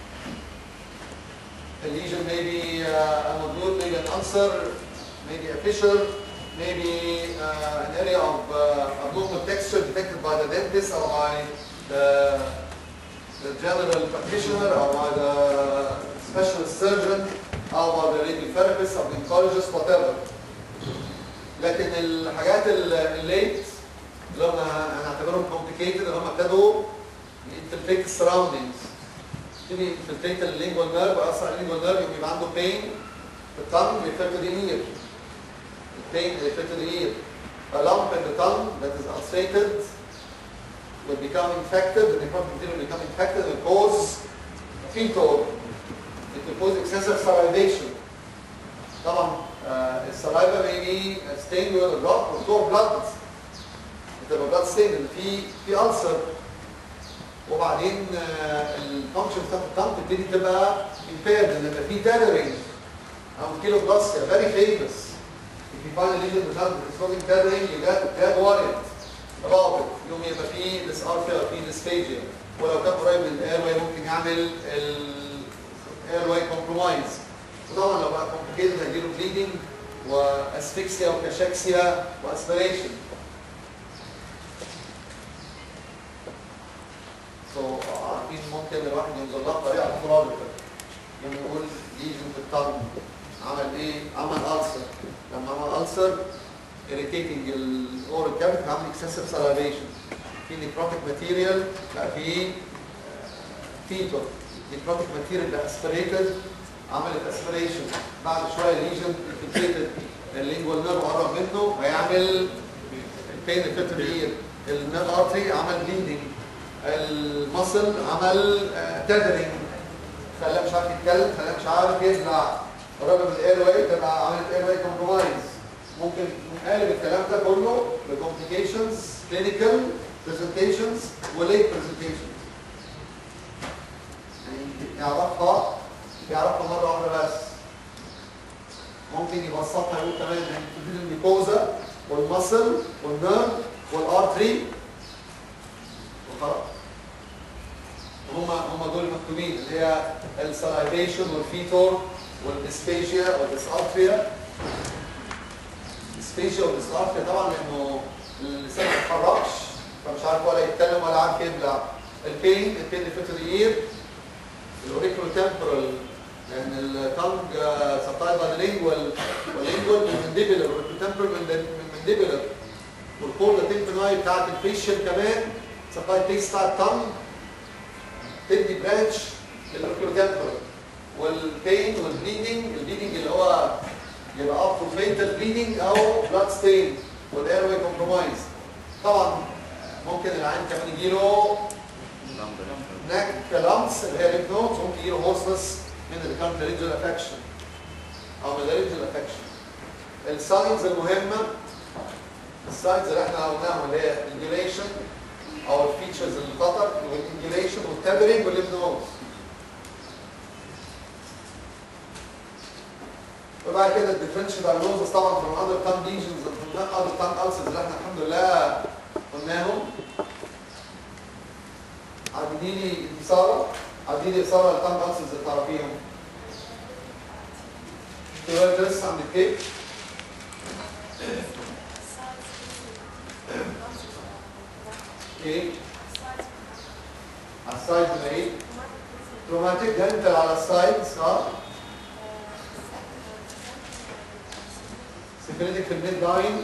الليجن maybe uh, a nodule maybe an ulcer maybe a fissure maybe uh, an area of uh, abnormal texture detected by the dentist or by the, the general practitioner or by the specialist surgeon or by the radiotherapist or the oncologist whatever لكن الحاجات الليت اللي هم هنعتبرهم complicated اللي هم ابتدوا infiltrate السراوندينجز يبتدي infiltrate اللينجوال نيرف ويأثر على اللينجوال نيرف يبقى عنده pain في الtongue refer to the ear pain refer to the ear a lump in the tongue that is ulcerated will become infected the necrotic material will become infected will cause fetor it will cause excessive salivation طبعا uh, السلايفا may be stained with a drop or two blood بتبقى blood stained ان في في ulcer وبعدين الفانكشن بتاعت الطنط تبتدي تبقى impaired ان يبقى في tethering او كيلو بلاسيا very famous if you find a lesion in the tongue that is causing tethering you get get worried about it يوم يبقى في dysarthria في dysphagia ولو كان قريب من الايرواي ممكن يعمل الايرواي compromise وطبعا لو بقى complicated هيجيله bleeding واسفكسيا وكاشكسيا واسبريشن سو عارفين ممكن الواحد ينزل لها بطريقه افتراضيه يعني نقول ليجن في الطن عمل ايه؟ عمل ألسر لما عمل ألسر irritating الاورال كافيتي عمل excessive salivation في necrotic material بقى في فيتور necrotic material بقى aspirated عملت aspiration بعد شويه ليجن infiltrated اللينجوال نيرف قرب منه هيعمل البين افكت الاير النيرف ارتري عمل بليدنج المصل عمل تدرينج خلاه مش عارف يتكلم خلاه مش عارف يبلع قرب من الاير واي تبقى عملت اير واي كومبرومايز ممكن نقلب الكلام ده كله لكومبليكيشنز كلينيكال برزنتيشنز وليت برزنتيشنز يعني يعرفها يعرفها مره واحده بس ممكن يبسطها يقول كمان ان الميكوزا والمصل والنيرف والارتري وخلاص هم هم دول مكتوبين اللي هي السلايفيشن والفيتور والديسفيجيا والديسارتريا ديسفيجيا والديسارتريا طبعا لانه اللسان ما بيتحركش فمش عارف ولا يتكلم ولا عارف يبلع البين البين اللي في الاير الاوريكولو تمبرال لان التانج سبتايل باي اللينجوال واللينجوال من منديبلر والتمبرال من منديبلر والكوردا تمبناي بتاعت الفيشل كمان سبتايل بيس بتاع التانج تدي برانش للاوريكولو تمبرال والبين والبليدنج البليدنج اللي هو يبقى اب تو فيتال بليدنج او بلاد ستين والايروي كومبرومايز طبعا ممكن العين كمان يجيله ناك لامس اللي هي ليف نودز ممكن يجيله هوسلس من الكارت رينجل افكشن او من الرينجل افكشن الساينز المهمه الساينز اللي احنا قلناهم اللي هي الانجليشن او الفيتشرز الخطر والانجليشن والتابرينج والليف نودز وبعد كده الديفرنشال دايجنوزس طبعا from other tongue lesions from other tongue ulcers اللي احنا الحمد لله قلناهم عددي لي إثارة عددي لي إثارة التانج ألسز اللي تعرفيهم دلوقتي لسه عند الكيك كيك على السايد من ايه؟ روماتيك دنتال على السايد صح؟ سيفيليتك في الميد لاين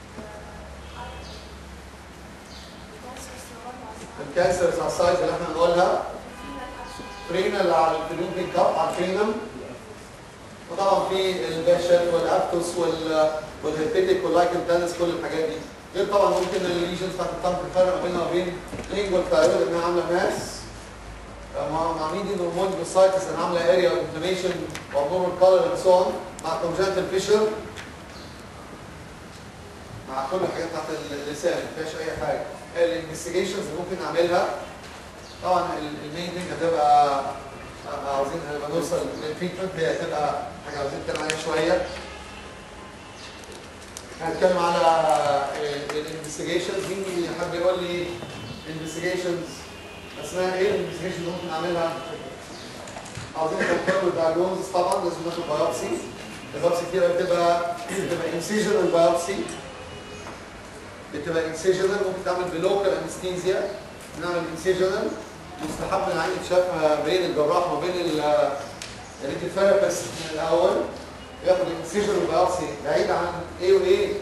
الكانسرز على السايز اللي احنا هنقولها فرينال على الفلوبين كاب على الفرينم وطبعا في الباشن والابتوس وال والهيبيتيك واللايكن تانس كل الحاجات دي غير طبعا ممكن الليجنز بتاعت الطنط الفرق ما بينها وبين لينجوال ثايرويد انها عامله ماس مع مين دي نورمون بوسايتس انها عامله اريا انفلاميشن وابنورمال كولر اند سو مع كونجنتال فيشر مع كل الحاجات بتاعت اللسان ما فيهاش اي حاجه الانفستيجيشنز اللي ممكن نعملها طبعا المين ثينج هتبقى عاوزين هنبقى نوصل للتريتمنت هي هتبقى حاجه عاوزين نتكلم عليها شويه هنتكلم على الانفستيجيشنز مين حد يقول لي انفستيجيشنز اسمها ايه الانفستيجيشن اللي ممكن نعملها؟ عاوزين نفكر الدايجنوزس طبعا لازم ناخد بايوبسي البايوبسي كتير بتبقى بتبقى انسيجنال بايوبسي بتبقى انسيجنال ممكن تعمل بلوكال انستيزيا نعمل انسيجنال مستحب العين يتشاف بين الجراح وبين الريتيثيرابيست من الاول ياخد الانسيجنال بايوبسي بعيد عن ايه وايه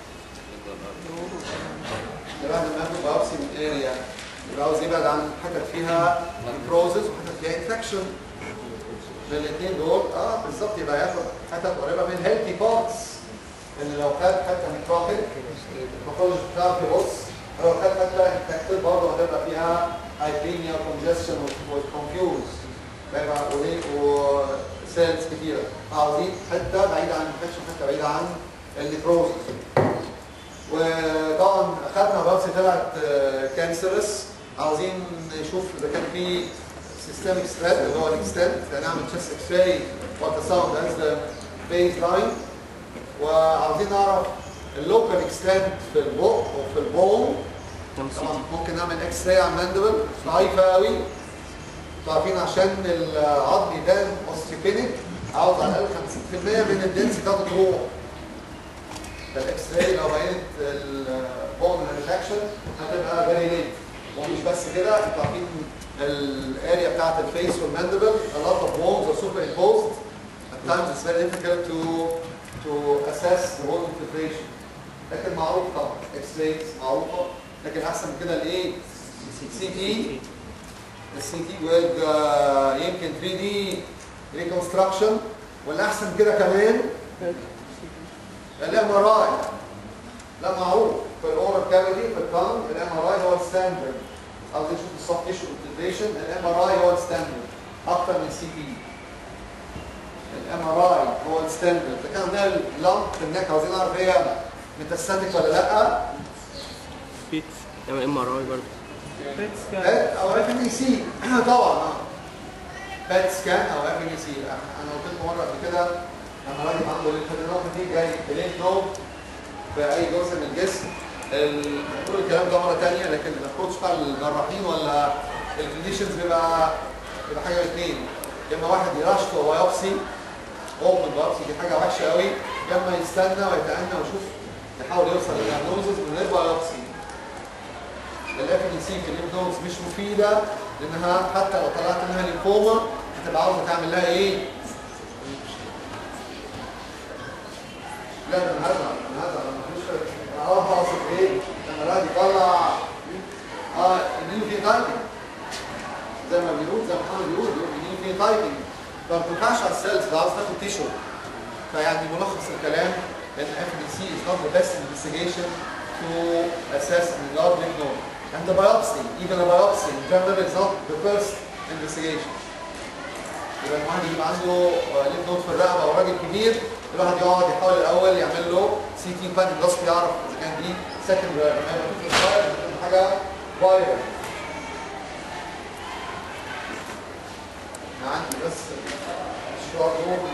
بعد ما ياخد بايوبسي من اريا يبقى عاوز يبعد عن حتت فيها نيكروزس وحتت فيها انفكشن الاثنين دول اه بالظبط يبقى ياخد حتت قريبه من هيلثي بارتس ان لو خد حته نيكروتيك الباثولوجي بتاعه يبص لو خد حته انفكتد برضه هتبقى فيها هايبينيا وكونجستشن وكونفيوز بيبقى وسيلز كتيره عاوزين حته بعيده عن الانفكشن حته بعيده عن النيكروزس وطبعا اخذنا بايوبسي طلعت كانسرس عاوزين نشوف اذا كان في سيستميك ثريد اللي هو الاكستنت هنعمل تشست اكس راي وات ساوند از ذا بيز لاين وعاوزين نعرف اللوكال اكستنت في البق وفي البون طبعا ممكن نعمل اكس راي على الماندبل ضعيفه قوي عارفين عشان العظم يبان اوستيوبينيك عاوز على الاقل 50% من الدنس بتاعته تروح فالاكس راي لو بينت البون ريفاكشن هتبقى فيري ليت ومش بس كده انتوا عارفين الاريا بتاعت الفيس والماندبل a lot of bones are superimposed at times it's very difficult to to assess the bone infiltration لكن معروف طبعا اكس رايز معروفه لكن احسن من كده الايه سي تي السي تي with uh, يمكن 3 دي ريكونستراكشن والاحسن كده كمان الام ار اي لا معروف في الاورال كافيتي في الكان الام ار اي هو الستاندرد عاوز نشوف السوفت تيشو انتجريشن الام ار اي هو الستاندرد اكتر من سي تي الام ار اي هو الستاندرد فكان عندنا اللمب في النك عاوزين نعرف هي ميتاستاتيك ولا لا بيت تعمل ام ار اي برضه بات او اف ام سي طبعا اه بات سكان او اف ام سي انا قلت لكم مره قبل كده لما راجل عنده لينفادينوباثي جاي بلينف نود في اي جزء من الجسم نقول الكلام ده مره ثانيه لكن الابروتش بتاع الجراحين ولا الكونديشنز بيبقى بيبقى حاجه من اثنين يا اما واحد يرشط بايوبسي اوبن بايوبسي دي حاجه وحشه قوي يا اما يستنى ويتأنى ويشوف يحاول يوصل للدياجنوزز من غير بايوبسي الاف ان سي في الليمف نودز مش مفيده لانها حتى لو طلعت منها ليمفوما هتبقى عاوزه تعمل لها ايه؟ لا ده انا هزعل انا هزعل انا مفيش انا اه اقصد ايه؟ لما الواحد يطلع اه يديله فيه تايبنج زي ما بيقول زي ما محمد بيقول بيقول يديله فيه تايبنج فما بتنفعش على السيلز ده عاوز تاخد تيشو فيعني ملخص الكلام ان اف ان سي is not the best investigation to assess an large lymph node. And the biopsy, even a biopsy in general is not the first investigation. يبقى الواحد يبقى عنده ليف نود في الرقبه او راجل كبير الواحد يقعد يحاول الاول يعمل له سي تي بان جلاس يعرف اذا كان دي سكند حاجه فايرال انا عندي بس الشعور دول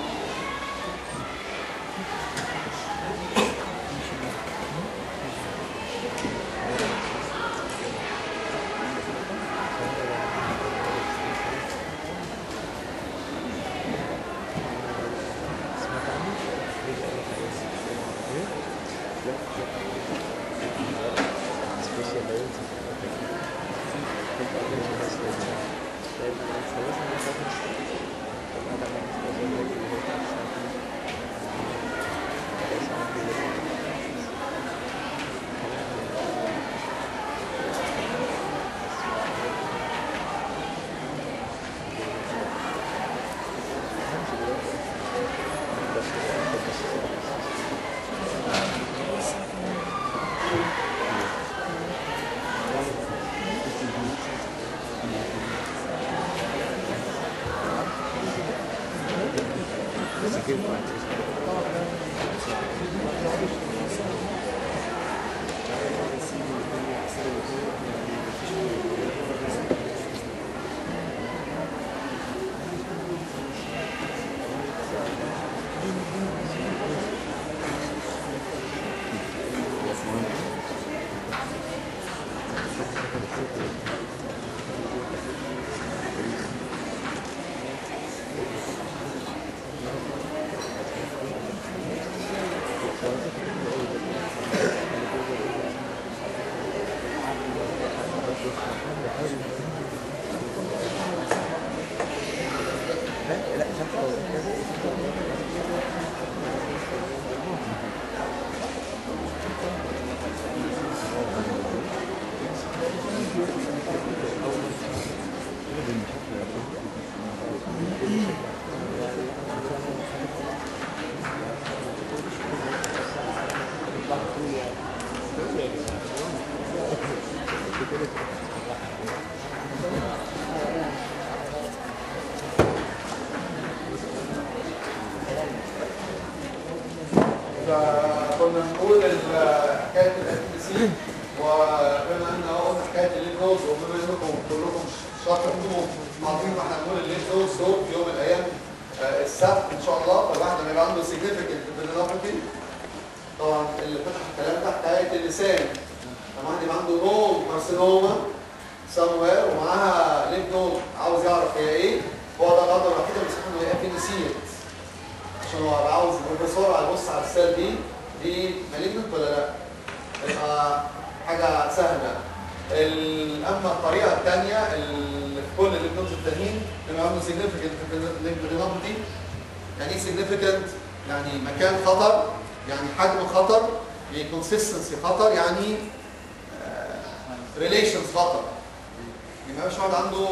آه، كنا نقول ال- حكايه الاف سي وبما ان هو قلنا حكايه الليد نودز وبما انكم كلكم شاطر انتم عارفين ما احنا هنقول الليد نودز دول في يوم من الايام آه، السبت ان شاء الله فالواحد لما يبقى عنده significant vulnerability طبعا اللي فتح الكلام ده حكايه اللسان لما واحد يبقى عنده نوم كارسينوما somewhere ومعاها ليد نود عاوز يعرف هي ايه هو ده الغرض الوحيد اللي بيسموه هي افينيسيت عشان هو يبقى عاوز بسرعه يبص على السيل دي دي مالجنت ولا لا؟ يبقى حاجه سهله ال- اما الطريقه الثانيه اللي في كل الليمفنودز التانيين اللي عنده سيجنفكت ليمفنودي يعني ايه سيجنفكت؟ يعني مكان خطر يعني حجم خطر يعني كونسيستنسي خطر يعني ريليشنز خطر يعني مش واحد عنده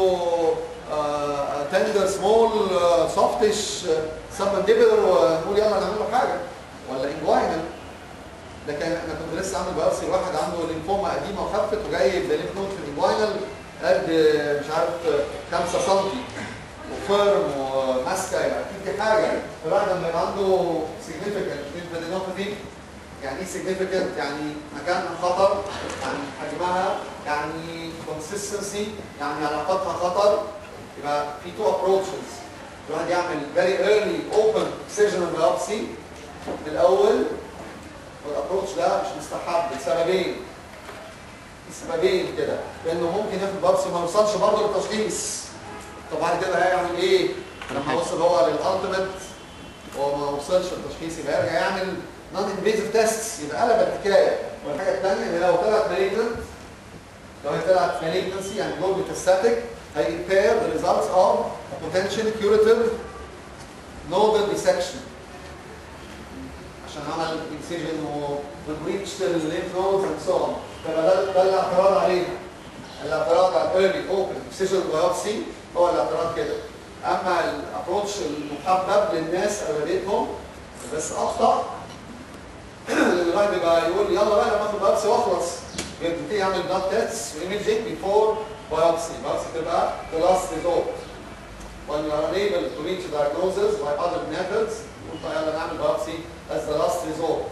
تندر سمول سوفتش سبمنديبلر ونقول يلا نعمل له حاجه ولا انجواينال لكن انا كنت لسه عامل بايوبسي واحد عنده ليمفوما قديمه وخفت وجايب ده ليمف نود في الانجواينال قد مش عارف 5 سم وفيرم وماسكه يبقى اكيد دي حاجه فالواحد لما يبقى عنده سيجنفكت ليمفادينوباثي يعني ايه significant يعني مكان خطر يعني حجمها يعني consistency يعني علاقاتها خطر يبقى في two approaches الواحد يعمل very early open excisional biopsy من الاول والابروتش ده مش مستحب لسببين سببين كده لانه ممكن ياخد بابسي ما يوصلش برضه للتشخيص طب بعد كده هيعمل ايه؟ لما وصل هو للالتيميت وما وصلش للتشخيص يبقى يرجع يعمل نون انفيزيف تيست يبقى قلب الحكايه والحاجه الثانيه ان لو طلعت مالجنت لو هي طلعت مالجنسي يعني جول ميتاستاتيك هيمبير the results of potential curative nodal dissection عشان عمل انسيجن وبريتش الليمف نودز اند سو اون فيبقى ده ده الاعتراض عليه الاعتراض على الايرلي اوبن اكسيجن بايوبسي هو الاعتراض كده اما الابروتش المحبب للناس اغلبيتهم بس اخطا الواحد بيبقى يقول يلا بقى لما اخد بايوبسي واخلص بيبتدي يعمل بلاد تيست وايميجينج بيفور بايوبسي بايوبسي تبقى the last resort when you are unable to reach diagnosis by other methods قلت يلا نعمل بايوبسي as the last resort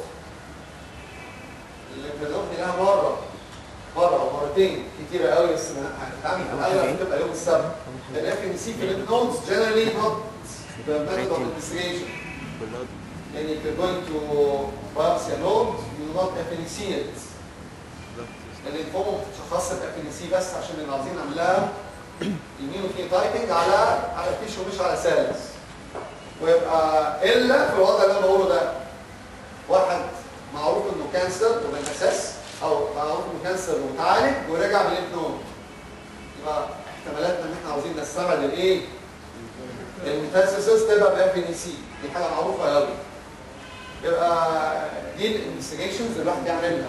اللي بنروح لها مره مره ومرتين كتيره قوي بس هنتعامل في الاول بتبقى يوم السبت لان اف ام سي في النودز generally not the method of investigation يعني if you're going to biopsy a node you do not FNC it لان الفوم بتتشخص ب FNC بس عشان اللي عايزين نعمل لها immunotaiting على على تيشو مش على سيلز ويبقى الا في الوضع اللي انا بقوله ده واحد معروف انه كانسر وبالاساس او معروف انه كانسر وتعالج ورجع بالليمف نود يبقى احتمالاتنا ان احنا عاوزين نستبعد الايه؟ الميتاسيسز تبقى باف ان سي دي حاجه معروفه قوي يبقى دي الانفستيجيشنز اللي الواحد يعملها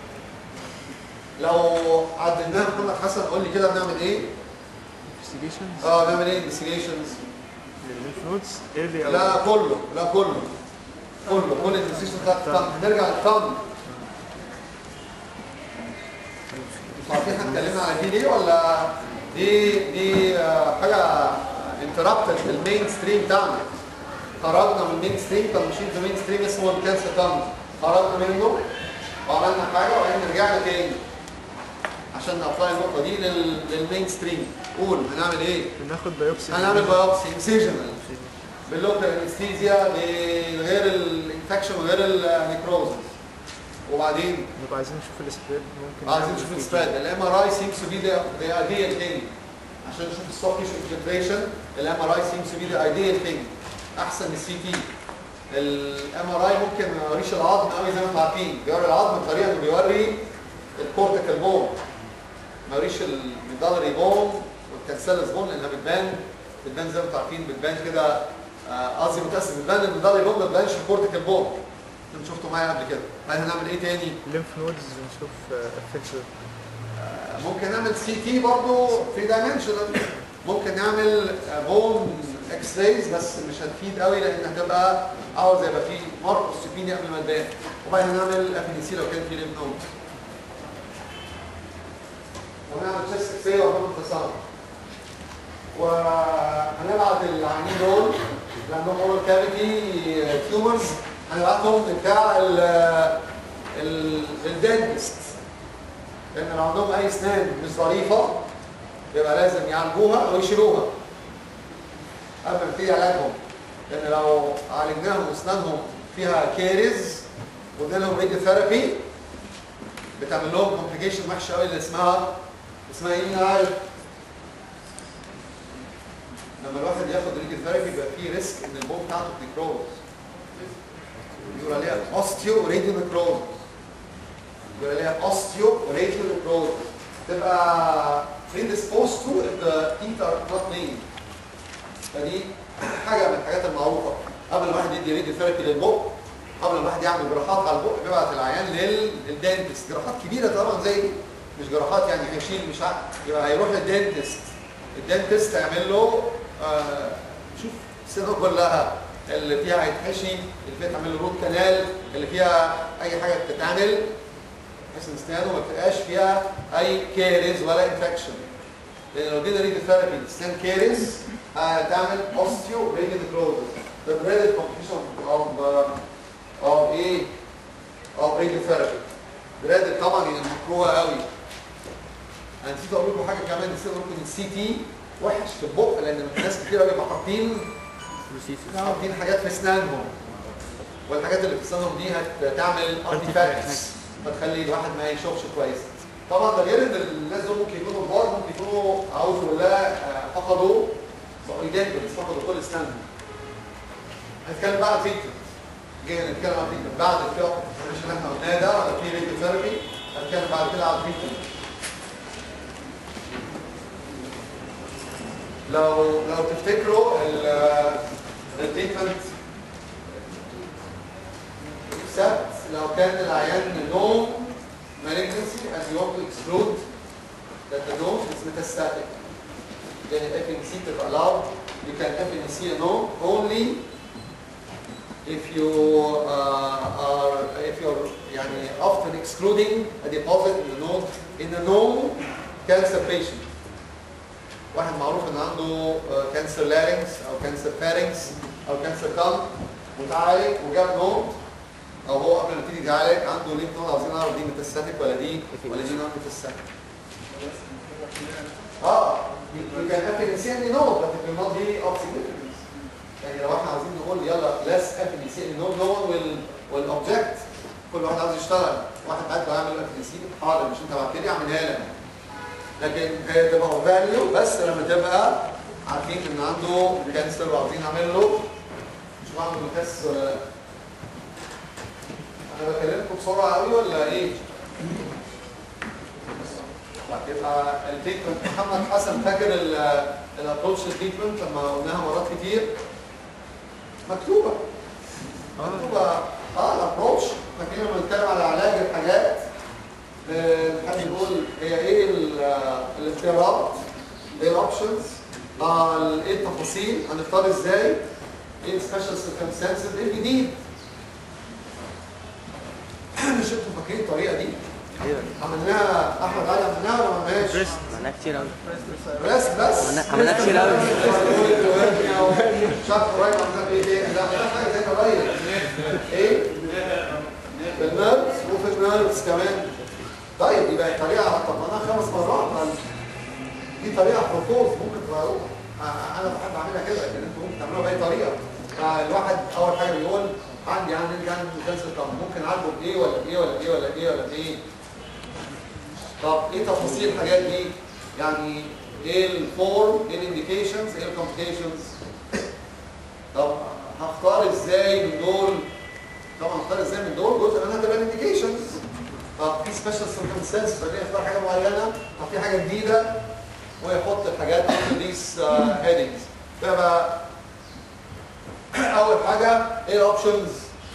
لو عدلناها محمد حسن قول لي كده بنعمل ايه؟ investigations اه بنعمل ايه انفستيجيشنز؟ للليمف نودز early أو لا كله لا كله كله كل الانفستيجيشن بتاعت الفم هنرجع للفم انتوا عارفين احنا اتكلمنا على دي ليه ولا دي دي آه، حاجه انتربتد في المين ستريم بتاعنا خرجنا من المين ستريم كان ماشيين في مين ستريم اسمه الكانسر تانج خرجنا منه وعملنا حاجه وبعدين رجعنا تاني عشان نابلاي النقطه دي لل- للمين ستريم قول هنعمل ايه؟ بناخد بايوبسي هنعمل بايوبسي انسيجنال باللوكال انستيزيا من غير الانفكشن وغير النيكروزس وبعدين نبقى عايزين نشوف السبريد ممكن عايزين نعمل نشوف فيه السبريد الام ار اي سيمز تو بي ذا ايديال ثينج عشان نشوف السوفت تيشو انفلتريشن الام ار اي سيمز تو بي ذا ايديال ثينج احسن من السي تي الام ار اي ممكن ما يوريش العظم قوي زي ما انتم عارفين بيوري العظم بطريقه انه بيوري الكورتيكال بون ما يوريش الميدالري بون والكانسيلس بون لانها بتبان بتبان زي ما انتم عارفين بتبان كده آه، قصدي متاسف بتبان الميدالري بون ما بتبانش الكورتيكال بون انتوا شفتوا معايا قبل كده بعدين هنعمل ايه تاني؟ الليمف نودز نشوف افكشن ممكن نعمل سي تي برضه في دايمنشنال ممكن نعمل بون اكس رايز بس مش هتفيد قوي لان هتبقى عاوز يبقى في ماركوس سيبيني قبل ما تبان وبعدين نعمل اف سي لو كان في ليمف نود ونعمل تشيست اكس راي وهنعمل تصامم وهنبعت العيانين دول اللي عندهم اورال كافيتي تيومرز هنبعتهم بتاع ال ال الدنتست لان لو عندهم اي اسنان مش ظريفه يبقى لازم يعالجوها او يشيلوها قبل ما يبتدي علاجهم لان لو عالجناهم واسنانهم فيها كيرز وادينا لهم راديو ثيرابي بتعمل لهم كومبليكيشن وحشه قوي اللي اسمها اسمها ايه انا عارف لما الواحد ياخد راديو ثيرابي بيبقى فيه ريسك ان البون بتاعته تنكروز يقول عليها اوستيو راديو نكروز يقول عليها اوستيو راديو نكروز تبقى predisposed to if the teeth are not clean فدي حاجه من الحاجات المعروفه قبل ما الواحد يدي راديو ثيرابي للبق قبل ما الواحد يعمل جراحات على البق بيبعت العيان لل- للدنتست جراحات كبيره طبعا زي مش جراحات يعني هيشيل مش عارف يبقى هيروح للدنتست الدنتست هيعمل له آه شوف السنه كلها اللي فيها هيتحشي اللي فيها تعمل له روت كانال اللي فيها اي حاجه بتتعمل بحيث ان اسنانه ما تبقاش فيها اي كيرز ولا انفكشن لان لو ادينا ريديو ثيرابي للسنان كيرز هتعمل اوستيو ريديو نكروزس ده بريدد كومبليشن اوف اوف ايه اوف ريديو ثيرابي بريدد طبعا يعني مكروهه قوي انا نسيت اقول لكم حاجه كمان نسيت اقول لكم السي تي وحش في البق لان ناس كتير قوي بيبقوا حاطين حاطين حاجات في اسنانهم والحاجات اللي في اسنانهم دي هتعمل ارتيفاكتس فتخلي الواحد ما يشوفش كويس طبعا ده غير ان الناس دول ممكن يكونوا كبار ممكن يكونوا اعوذ بالله آه، فقدوا بقوا ايدنتس فقدوا كل اسنانهم هنتكلم بقى عن تريتمنت جينا نتكلم عن تريتمنت بعد الفقه مش اللي احنا قلناه ده ولا في ريديو ثيرابي هنتكلم بعد كده عن تريتمنت لو لو تفتكروا التريتمنت except لو كان العيان no malignancy and you want to exclude that the node is metastatic then if FNC is allowed you can FNC a node only if you uh, are if you're يعني often excluding a deposit in the node in a known cancer patient واحد معروف ان عنده كانسر لارynx او كانسر فارynx او كانسر كام وتعالج وجاب نود او هو قبل ما تيجي تعالج عنده ليمف نود عاوزين نعرف دي ميتاستاتيك ولا دي ولا دي نون ميتاستاتيك اه you can FNC any node but it will not be of significance يعني لو احنا عاوزين نقول يلا less FNC any node no one will will object كل واحد عاوز يشتغل واحد قاعد يعمل FNC حاضر مش انت بعت لي اعملها لك لكن هي تبقى فاليو بس لما تبقى عارفين ان عنده كانسر وعاوزين نعمل له مش بعمل له تيست ولا لا انا بكلمكم بسرعه قوي ولا ايه؟ يبقى التريتمنت محمد حسن فاكر الابروتش تريتمنت لما قلناها مرات كتير مكتوبه مكتوبه اه الابروتش لكن لما بنتكلم على علاج الحاجات نحب نقول هي ايه ال- الاختيارات ايه الاوبشنز مع ال- ايه التفاصيل هنختار ازاي ايه السبيشال سيركمستانسز ايه الجديد مش انتوا فاكرين الطريقه دي ايوه عملناها احمد علي عملناها ولا ما عملناش؟ عملناها كتير قوي بس بس عملنا- عملناها كتير قوي شاف قريب عملنا ايه ايه لا عملنا حاجه زي قريب ايه؟ في النيرفز وفي النيرفز كمان طيب يبقى الطريقه طبقناها خمس مرات ما- دي طريقه بروبوز ممكن تغيروها آه، انا بحب اعملها كده لكن انتوا ممكن تعملوها باي طريقه فالواحد اول حاجه بيقول عندي عندي عندي كانسر طب ممكن اعالجه بايه ولا بايه ولا بايه ولا بايه ولا بايه طب ايه تفاصيل الحاجات دي؟ يعني ايه الفورم؟ ايه الانديكيشنز؟ ايه الكومبليكيشنز؟ طب هختار ازاي من دول؟ طبعا هختار ازاي من دول جزء منها تبقى الانديكيشنز طب في سبيشال سيركمستانس فدي اختار حاجه معينه طب في حاجه جديده ويحط الحاجات under these uh, headings فيبقى اول حاجه ايه الاوبشنز؟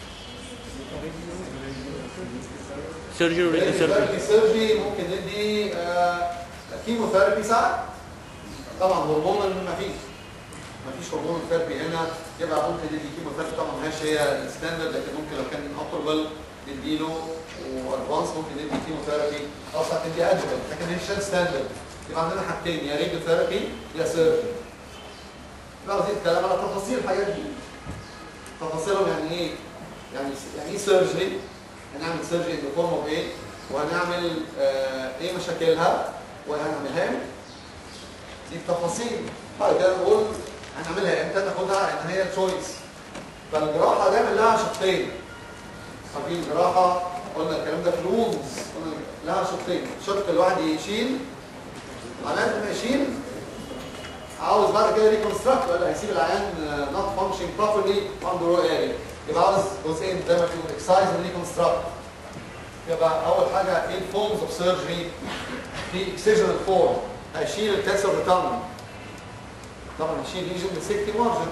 سيرجري وريدي سيرجري ثيرابي سيرجي ممكن ندي آه، كيموثيرابي ساعات طبعا هرمون ما فيش ما فيش هرمون ثيرابي هنا يبقى ممكن ندي كيموثيرابي طبعا ما هيش هي الستاندرد لكن ممكن لو كان اوبربل نديله وادفانس ممكن ندي كيموثيرابي او ساعات ندي ادجوفنت لكن مش ستاندرد يبقى عندنا حاجتين يا راديو ثيرابي يا سيرجري يبقى عايزين نتكلم على تفاصيل الحاجات دي تفاصيلهم يعني ايه؟ يعني يعني ايه سيرجري هنعمل سيرجري ان فورم اوف ايه وهنعمل آه ايه مشاكلها وهنعملها امتى دي التفاصيل بعد كده نقول هنعملها امتى ناخدها ان هي التشويس فالجراحه دايما لها شقين عارفين الجراحه قلنا الكلام ده في الوونز قلنا لها شقين شق الواحد يشيل على قد ما يشيل عاوز بعد كده ريكونستراكت ولا هيسيب العيان نوت فانكشن بروبرلي عنده رو اريا يبقى عاوز جزئين زي ما بيقولوا اكسايز وريكونستراكت يبقى اول حاجه ايه الفورمز اوف سيرجري في اكسجنال فورم هيشيل الكانسر بتاعنا طبعا هيشيل ليجن بالسيكتي مارجن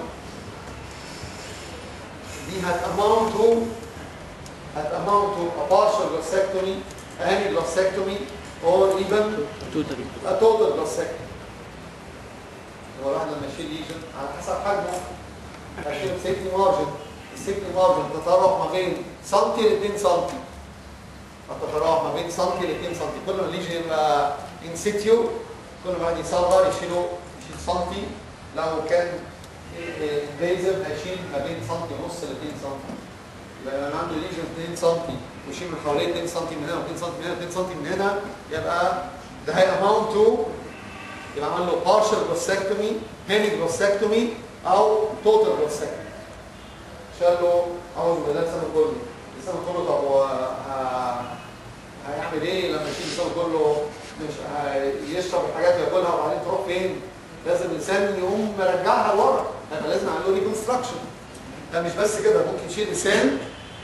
دي هتاماونت تو هتاماونت تو a partial glossectomy a hemiglossectomy or even توتالي a total glossectomy هو الواحد لما يشيل ليجن على حسب حجمه هيشيل سيكتي مارجن السيكتي مارجن تتراوح ما بين سنتي ل 2 سنتي هتتراوح ما بين سنتي ل 2 سنتي كل ما الليجن يبقى ان سيتيو كل ما الواحد يصغر يشيله يشيل سنتي لو كان انفيزيف هيشيل ما بين سنتي ونص ل 2 سنتي يبقى لو عنده ليجن 2 سنتي ويشيل من حواليه 2 سنتي من هنا و2 سنتي من هنا 2 سنتي من هنا يبقى ده هي اماونت تو يبقى عمل له partial glossectomy hemi glossectomy او total glossectomy شال له اول ما ده السنه كله السنه كله طب هو ه- هيعمل ايه لما يشيل السنه كله مش هيشرب الحاجات وياكلها وبعدين تروح فين؟ لازم الانسان يقوم مرجعها لورا يبقى لازم اعمل له ريكونستراكشن ده مش بس كده ممكن يشيل لسان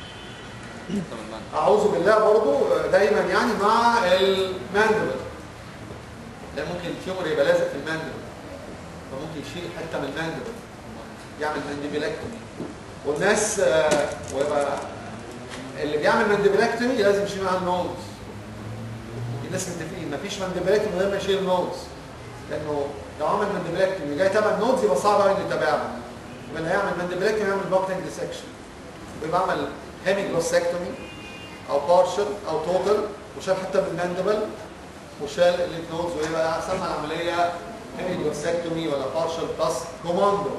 اعوذ بالله برضو دايما يعني مع الماندبل ده ممكن التيومر يبقى لازق في الماندبل فممكن يشيل حته من الماندبل يعمل مانديبيلاكتومي والناس آه، ويبقى اللي بيعمل مانديبيلاكتومي لازم يشيل معاه النوز الناس متفقين مفيش مانديبيلاكتومي من غير ما يشيل النوز لانه لو عمل مانديبيلاكتومي جاي تابع النوز يبقى صعب قوي انه يتابعها يبقى اللي هيعمل مانديبيلاكتومي يعمل بوكتنج ديسكشن ويبقى عمل هيمي جلوسكتومي او بارشل او توتال وشال حتى من الماندبل وشال الليف نودز ويبقى سمى العمليه هيمي جلوسكتومي ولا بارشل بلس كوماندو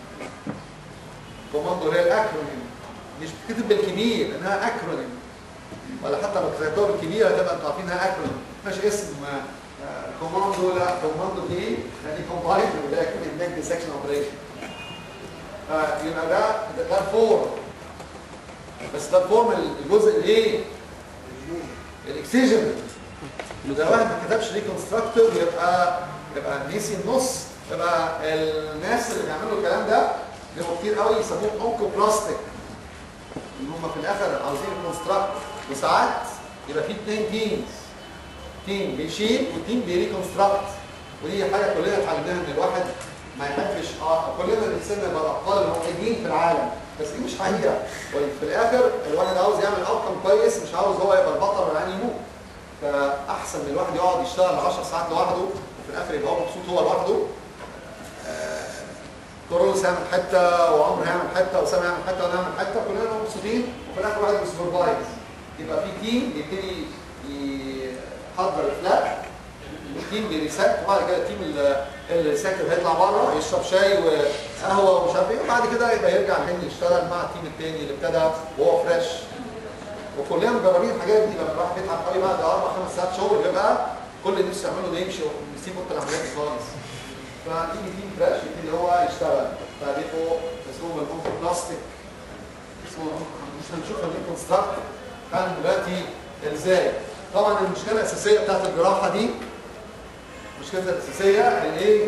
كوماندو هي الاكرونيم مش بتكتب بالكبير انها اكرونيم ولا حتى لو كتبتوها بالكبير هتبقى انتوا عارفين انها اكرونيم مش اسم آه، آه، كوماندو لا كوماندو دي يعني كومبايند بالاكرونيم نيك ديسكشن اوبريشن يبقى ده ده ده الفورم بس ده الفورم الجزء الايه؟ الاكسجن لو واحد ما كتبش ريكونستراكتور يبقى يبقى نسي النص يبقى الناس اللي بيعملوا الكلام ده بيبقوا كتير قوي يسموهم اونكو بلاستيك ان هم في الاخر عاوزين ريكونستراكت وساعات يبقى في اثنين تيمز تيم بيشيل وتيم بيريكونستراكت ودي حاجه كلنا اتعلمناها ان الواحد ما يحبش اه كلنا الانسان يبقى الابطال الوحيدين في العالم بس دي مش حقيقه وفي الاخر الواحد عاوز يعمل اوتكم كويس مش عاوز هو يبقى البطل والعين يموت فاحسن من الواحد يقعد يشتغل 10 ساعات لوحده وفي الاخر يبقى هو مبسوط هو لوحده آه، كورولوس هيعمل حته وعمرو هيعمل حته وسام هيعمل حته وانا هعمل حته كلنا نبقى مبسوطين وفي الاخر واحد بيسوبرفايز يبقى في تيم يبتدي يحضر الفلات التيم بيريسات وبعد كده التيم اللي- اللي ساكت هيطلع بره يشرب شاي وقهوه ومش عارف ايه وبعد كده يبقى يرجع تاني يشتغل مع التيم التاني اللي ابتدى وهو فريش وكلنا مجربين الحاجات دي لما الواحد بيتعب قوي بعد اربع خمس ساعات شغل بيبقى كل اللي نفسه يعمله ده يمشي ويسيب اوضه العمليات خالص فتيجي تيم فريش يبتدي هو يشتغل فبيبقوا اسمهم الاونكو بلاستيك اسمهم مش هنشوف الريكونستراكت كان دلوقتي ازاي طبعا المشكله الاساسيه بتاعت الجراحه دي المشكله الاساسيه الايه؟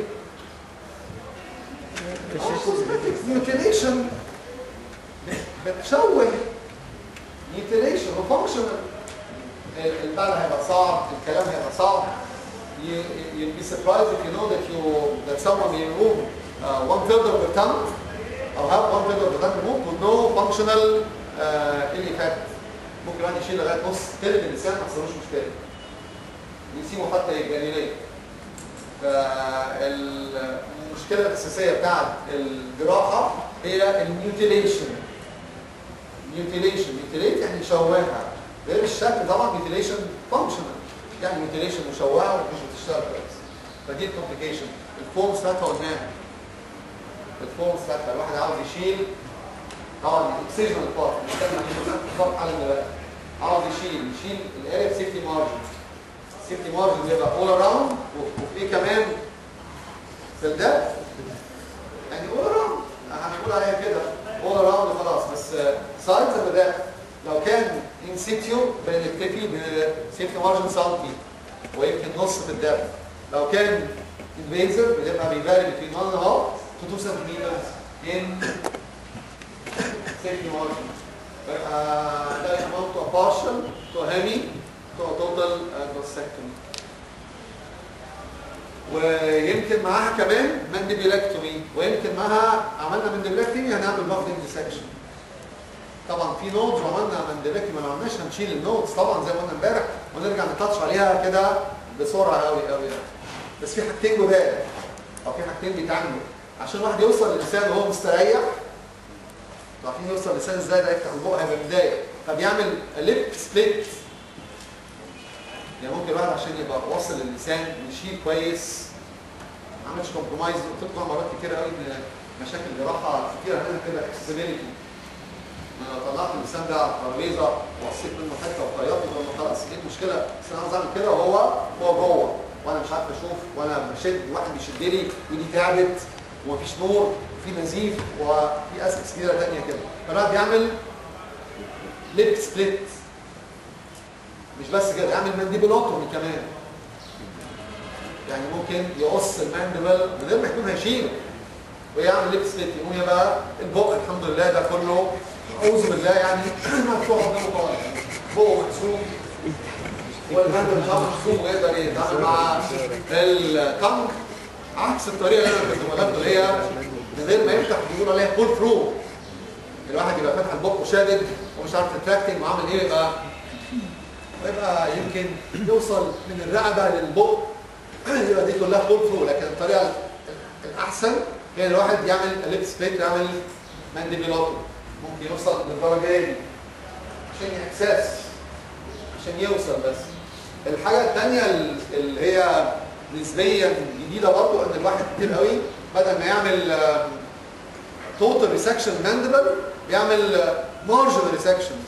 ميوتيليشن بتشوه ميوتيليشن وفانكشنال البال هيبقى صعب الكلام هيبقى صعب You, you'll be surprised if you know that you that someone may remove uh, one third of the tongue or have one third of the tongue removed with no functional uh, ill effect. ممكن واحد يشيل لغايه نص تلت اللسان ما حصلوش مشكله. يسيبه حتى يجري فالمشكله الاساسيه بتاعت الجراحه هي الميوتيليشن. ميوتيليشن ميوتيليت يعني يشوهها غير الشكل طبعا ميوتيليشن فانكشنال يعني ميوتيليشن مشوهه ومش بتشتغل كويس فدي الكومبليكيشن الفورمز بتاعتها قلناها الفورمز بتاعتها الواحد عاوز يشيل طبعا الاكسجنال بارت بنتكلم عن بالظبط على دلوقتي عاوز يشيل يشيل القالب سيفتي مارجن سيفتي مارجن يبقى اول اراوند وفي ايه كمان في الدب يعني اول اراوند هنقول عليها كده اول اراوند خلاص بس سايز ده لو كان ان سيتيو بنكتفي بسيفتي مارجن سنتي ويمكن نص في الدب لو كان انفيزر بتبقى بيفاري بين 1 اهو to 2 centimeters in safety margin. Uh, that amount to a partial, to a hemi, to a total uh, prostatectomy. ويمكن معاها كمان مانديبيلاكتومي ويمكن معاها عملنا مانديبيلاكتومي هنعمل بافدنج ديسكشن طبعا في نودز وعملنا مانديبيلاكتومي ما عملناش هنشيل النودز طبعا زي ما قلنا امبارح ونرجع نتاتش عليها كده بسرعه قوي قوي بس في حاجتين جداد او في حاجتين بيتعملوا عشان الواحد يوصل للسان وهو مستريح عارفين يوصل للسان ازاي ده يفتح البق هيبقى متضايق فبيعمل ليب سبليت يعني ممكن الواحد عشان يبقى واصل للسان يشيل كويس ما عملش كومبرومايز قلت لكم مرات كتير قوي ان مشاكل الجراحه كتير هنا كده اكسسبيليتي انا لو طلعت اللسان ده على الترابيزه وقصيت منه حته وخيطت وقلت خلاص ايه المشكله؟ بس انا عاوز اعمل كده وهو هو جوه وانا مش عارف اشوف وانا بشد واحد بيشد لي ودي تعبت ومفيش نور وفي نزيف وفي اسكس كبيره ثانيه كده فالواحد بيعمل ليب سبليت مش بس كده يعمل مانديبلوتومي كمان يعني ممكن يقص الماندبل من غير ما يكون هيشيله ويعمل ليب سبليت يقوم يبقى البق الحمد لله ده كله اعوذ بالله يعني مفتوح قدامه طبعا بقه مقسوم والماندبل مش عارف مقسوم ويقدر يتعامل مع التنك عكس الطريقه اللي انا كنت بغلبها اللي هي من غير ما يفتح بيقول عليها بول ثرو الواحد يبقى فاتح البق وشادد ومش عارف تراكتنج وعامل ايه يبقى ويبقى يمكن يوصل من الرقبه للبق يبقى دي كلها بول ثرو لكن الطريقه الاحسن هي الواحد يعمل ليب سبيت يعمل مانديبيلوتو ممكن يوصل للدرجه دي عشان احساس عشان يوصل بس الحاجه الثانيه اللي هي نسبيا جديده برضه ان الواحد كتير قوي بدل ما يعمل توتال ريسكشن ماندبل بيعمل مارجنال ريسكشنز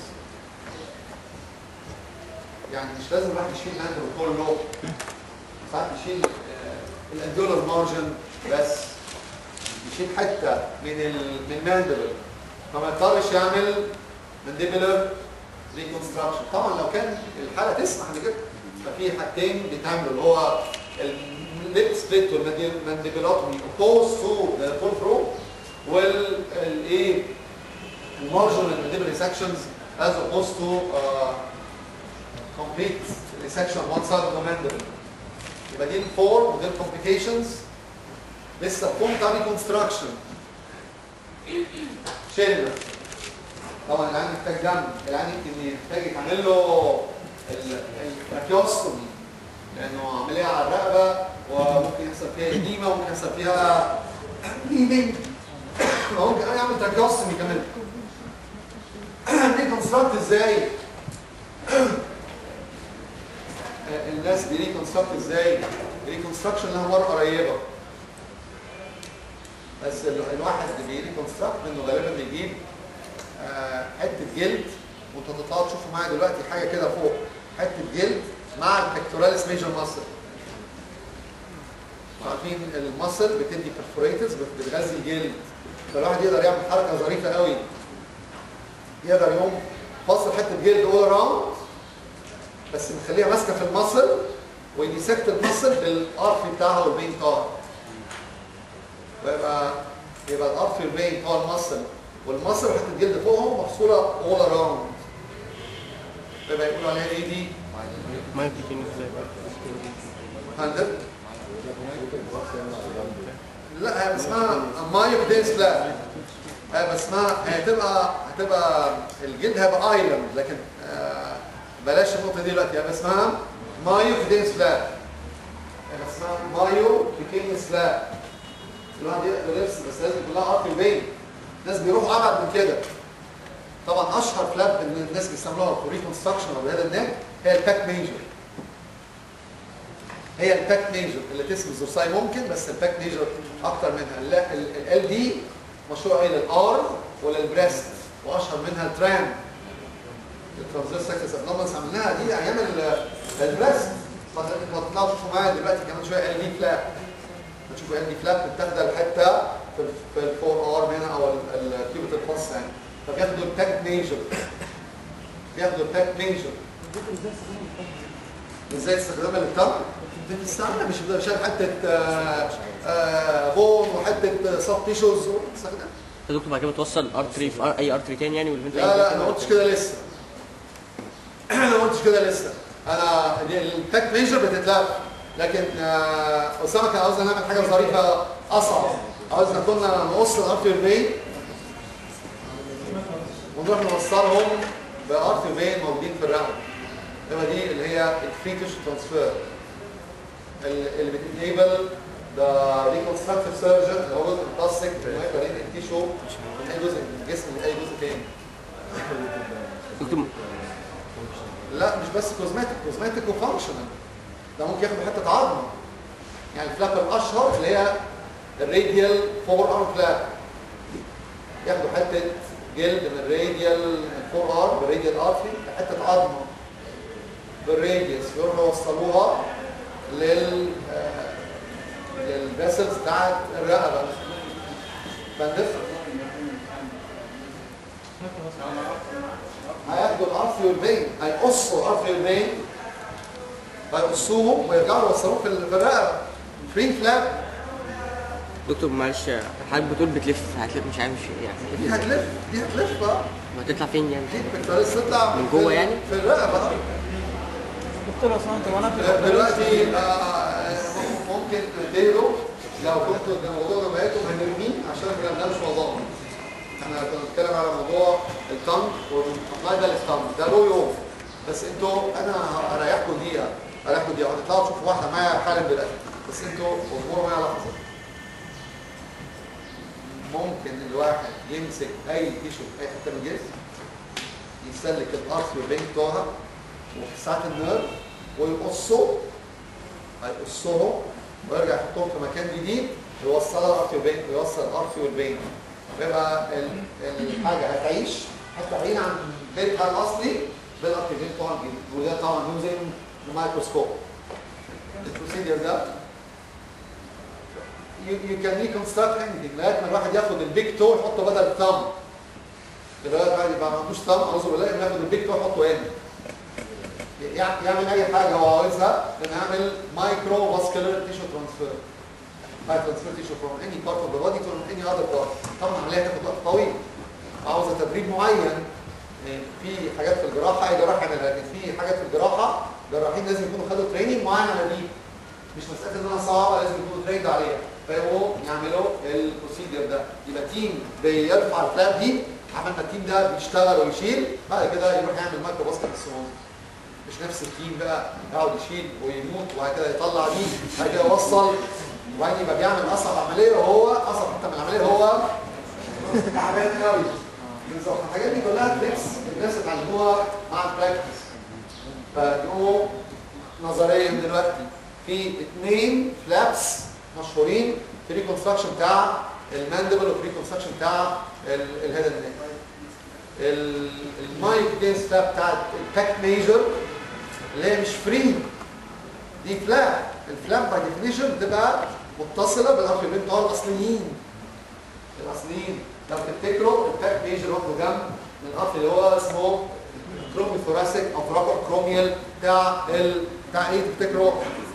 يعني مش لازم الواحد يشيل ماندبل كله ساعات يشيل الاندولار مارجن بس يشيل حته من ال من ماندبل فما يضطرش يعمل مانديبلر ريكونستراكشن طبعا لو كان الحاله تسمح بكده ففي حاجتين بيتعملوا اللي هو الليب سبليت والمانديبلوتومي اوبوز تو ذا فول ثرو والايه المارجنال مانديبل ريسكشنز as opposed to uh, complete resection of one side of the mandible يبقى دي الفور ودي الكومبليكيشنز لسه الفورم بتاع ريكونستراكشن شلنا طبعا العين محتاج دم العين يمكن يحتاج يتعمل له التراكيوستومي لانه عمليه على الرقبه وممكن يحصل فيها اديمه وممكن يحصل فيها بليدنج ممكن انا اعمل تراكيوستومي كمان ريكونستراكت ازاي؟ الناس بيريكونستراكت ازاي؟ ريكونستراكشن لها مره قريبه بس الواحد اللي بيريكونستراكت منه غالبا بيجيب آه حته جلد وانتوا تطلعوا تشوفوا معايا دلوقتي حاجه كده فوق حته جلد مع البكتوراليس ميجر ماسل عارفين الماسل بتدي برفوريتس بتغذي الجلد فالواحد يقدر يعمل حركه ظريفه قوي يقدر يقوم فاصل حته جلد اول راوند بس مخليها ماسكه في الماسل ويديسكت الماسل بالارف بتاعها والبين بتاعها ويبقى يبقى الارف والبين بتاع الماسل والماسل وحته الجلد فوقهم مفصوله اول اراوند يبقى يقولوا عليها ايه دي؟ ما يمكن هندل لا هي اسمها مايو دينس لا هي اسمها هي هتبقى هتبقى الجلد هيبقى ايلاند لكن آه بلاش النقطه دي دلوقتي هيبقى اسمها مايو دينس لا هيبقى اسمها مايو بيكين سلا الواحد يقدر يرسم بس لازم كلها ارك البين الناس بيروحوا ابعد من كده طبعا اشهر فلاب اللي الناس بيستعملوها في ريكونستراكشن او بهذا الناس هي الباك ميجر هي الباك ميجر اللي تسمى الزرساي ممكن بس الباك ميجر اكتر منها ال دي مشروع ايه للار وللبريست واشهر منها الترام الترانزيت ساكسس ابنورمالز عملناها دي ايام ال- البريست ما ما تطلعوا تشوفوا معايا دلوقتي كمان شويه ال دي فلاب بتشوفوا ال دي فلاب بتاخد الحته في في الفور ار هنا او الكيوبيتال بلس يعني فبياخدوا التاك ميجر بياخدوا التاك ميجر ازاي استخدامها للتم بتستعملها مش شايف حته آه، آه، بون وحته سب تيشوز بتستخدمها يا دكتور بعد كده بتوصل ارتري في أر- اي ارتري تاني يعني والفنت لا لا انا ما قلتش كده لسه انا ما قلتش كده لسه انا دي التاك ميجر بتتلف لكن آه، اسامه كان عاوزنا نعمل حاجه ظريفه اصعب عاوزنا كنا نقص الارتر فين ونروح نوصلهم بارتر فين موجودين في الرقبه يبقى دي اللي هي الفري تيشو ترانسفير اللي بتنيبل ذا ريكونستراكتيف سيرجن اللي هو جزء البلاستيك اللي هو يبقى التيشو من اي جزء من الجسم لاي جزء تاني دكتور لا مش بس كوزماتيك كوزماتيك وفانكشنال ده ممكن ياخد حته عظمه يعني الفلاب الاشهر اللي هي الراديال فور ارم فلاب ياخدوا حته جلد من الراديال فور ارم بالراديال ارتري حته عظمه بالراديوس يروحوا يوصلوها لل آه، للفيسلز بتاعت الرقبه بندفع هياخدوا الارثيول فين هيقصوا الارثيول فين هيقصوهم ويرجعوا يوصلوه في ال- في الرقبه فري فلاب دكتور معلش حضرتك بتقول بتلف هتلف مش عارف يعني دي هتلف هتلف دي هتلف بقى هتطلع فين يعني دي البكتيريا تطلع من في- جوه يعني؟ في الرقبه دكتور لو سمحت وانا في دلوقتي آه، ممكن تديله لو كنتوا الموضوع ده بقيتوا هنرميه عشان الكلام ده مش موضوعنا احنا كنا بنتكلم على موضوع التنج والابلاي ده للتنج ده له يوم بس انتوا انا هريحكم دقيقه هريحكم دقيقه هتطلعوا تشوفوا واحده معايا حالا دلوقتي بس انتوا اصبروا معايا لحظه ممكن الواحد يمسك اي تيشو في اي حته من الجسم يسلك الارث والبين بتوعها وفي ساعه النيرف ويقصه هيقصهم ويرجع يحطهم في مكان جديد يوصلها الارث والبين ويوصل الارث والبين ويبقى ال- الحاجه هتعيش حتى بعيد عن بيتها الاصلي بالارتيفين بتوع الجديد وده طبعا يوزنج الميكروسكوب البروسيدير ده you, you can reconstruct anything لغايه ما الواحد ياخد البيك تو يحطه بدل الثumb لغايه الواحد يبقى ما عندوش ثumb اعوذ بالله انه ياخد البيك تو يحطه هنا يع- يعمل اي حاجه هو عاوزها انه يعمل مايكرو فاسكولار تيشو ترانسفير هاي ترانسفير تيشو فروم اني بارت اوف ذا بودي تو اني اذر بارت طبعا العمليه تاخد وقت طويل عاوزه تدريب معين يعني في حاجات في الجراحه اي جراحه يعملها لكن في حاجات في الجراحه جراحين لازم يكونوا خدوا تريننج معين على دي مش مساله ان انا صعبه لازم يكونوا تريند عليها فيقوموا يعملوا البروسيدر ده يبقى تيم بيرفع الفلاب دي عملنا التيم ده بيشتغل ويشيل بعد كده يروح يعمل مايكرو باسكت السموم مش نفس التيم بقى يقعد يشيل ويموت وبعد كده يطلع دي بعد كده يوصل وبعدين يبقى بيعمل اصعب عمليه وهو اصعب حتى من العمليه هو تعبان قوي بالظبط الحاجات دي كلها تريكس الناس اتعلموها مع البراكتس فيقوموا نظريا دلوقتي في اثنين فلابس مشهورين في ريكونستراكشن بتاع الماندبل وفي ريكونستراكشن بتاع الهيد اند المايك ديس فلاب بتاع الباك ميجر اللي هي مش فري دي فلاب الفلاب باي ديفينيشن بتبقى متصله بالارك بتوع الاصليين الاصليين لو تفتكروا الباك ميجر واخده جنب من الارك اللي هو اسمه كرومي ثوراسيك او تراكم كروميال بتاع ال... بتاع ايه تفتكروا؟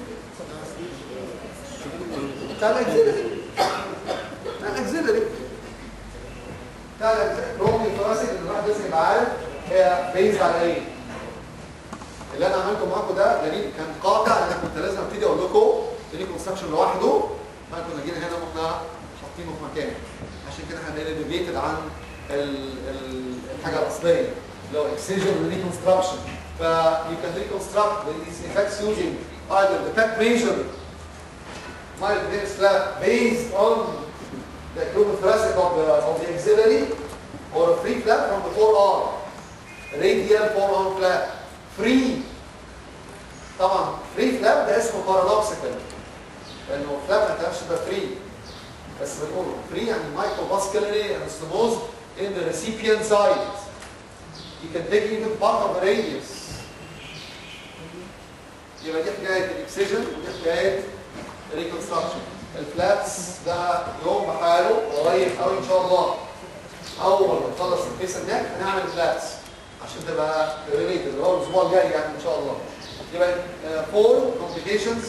بتاع الاكزيلري بتاع الاكزيلري بتاع الاكزيلري كرومي ثوراسيك اللي الواحد لازم يبقى عارف هي بيز على ايه؟ اللي انا عملته معاكم ده دليل كان قاطع انا كنت لازم ابتدي اقول لكم الريكونستراكشن لوحده ما كنا جينا هنا واحنا حاطينه في مكانه عشان كده احنا بقينا ديفيتد عن ال- ال- الحاجه الاصليه اللي هو excision reconstruction ف you can reconstruct these effects using either the pec measure mild vein slab based on the thoracic of the, of the axillary or a free flap from the forearm radial forearm flap free طبعا free flap ده اسمه paradoxical لانه flap ما تعرفش تبقى free بس بنقول free يعني microvasculary and stenosis in the recipient side. You can take even part of the radius. يبقى دي حكايه الاكسجن ودي حكايه الريكونستراكشن. الفلاتس ده يوم بحاله قريب قوي ان شاء الله. اول ما نخلص الفيس هناك هنعمل فلاتس عشان تبقى ريليتد اللي هو الاسبوع الجاي يعني ان شاء الله. يبقى فور كومبليكيشنز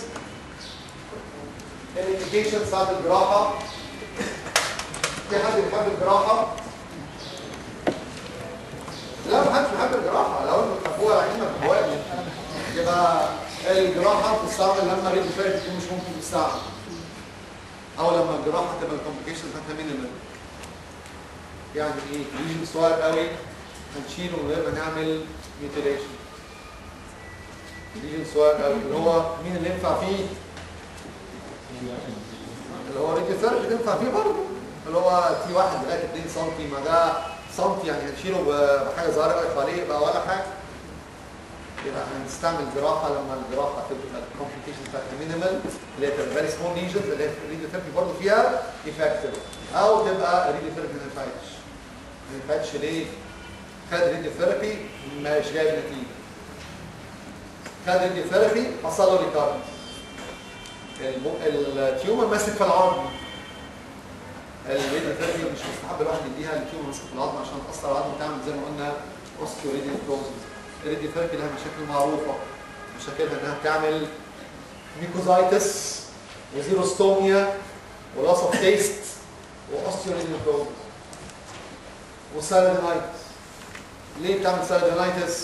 الانديكيشنز بتاعت الجراحه في حد بيحب الجراحه؟ لا ما حدش بيحب الجراحه لو انتوا بتحبوها علم الجواز يبقى الجراحه بتستعمل لما ريد فيرت دي مش ممكن تستعمل او لما الجراحه تبقى الكومبليكيشن بتاعتها مينيمال يعني ايه؟ ليجن صغير قوي هنشيله من غير ما نعمل ميوتيليشن ليجن صغير قوي اللي هو مين اللي ينفع فيه؟ اللي هو ريديو ثيرابي تنفع فيه برضه اللي هو تي واحد لغايه 2 سم ما ده سم يعني هنشيله ب- بحاجه صغيره واقف عليه يبقى ولا حاجه يبقى هنستعمل جراحه لما الجراحه تبقى الكومبليكيشن بتاعتها مينيمال اللي هي تبقى فيري سمول ليجنز اللي هي الريديو ثيرابي برضه فيها افكتيف او تبقى الريديو ثيرابي ما ينفعش ما ينفعش ليه؟ خد ريديو ثيرابي مش جايب نتيجه خد ريديو ثيرابي حصل له ريكارنس التيومر ماسك في العظم الريديو ثيرابي مش مستحب الواحد يديها التيومر ماسك في العظم عشان تاثر على العظم وتعمل زي ما قلنا اوستيوريديو كروزز الريديو ثيرابي لها مشاكل معروفه مشاكلها انها بتعمل ميكوزايتس وزيروستوميا ولاس اوف تيست واوستيوريديو كروزز وسالادينايتس ليه بتعمل سالادينايتس؟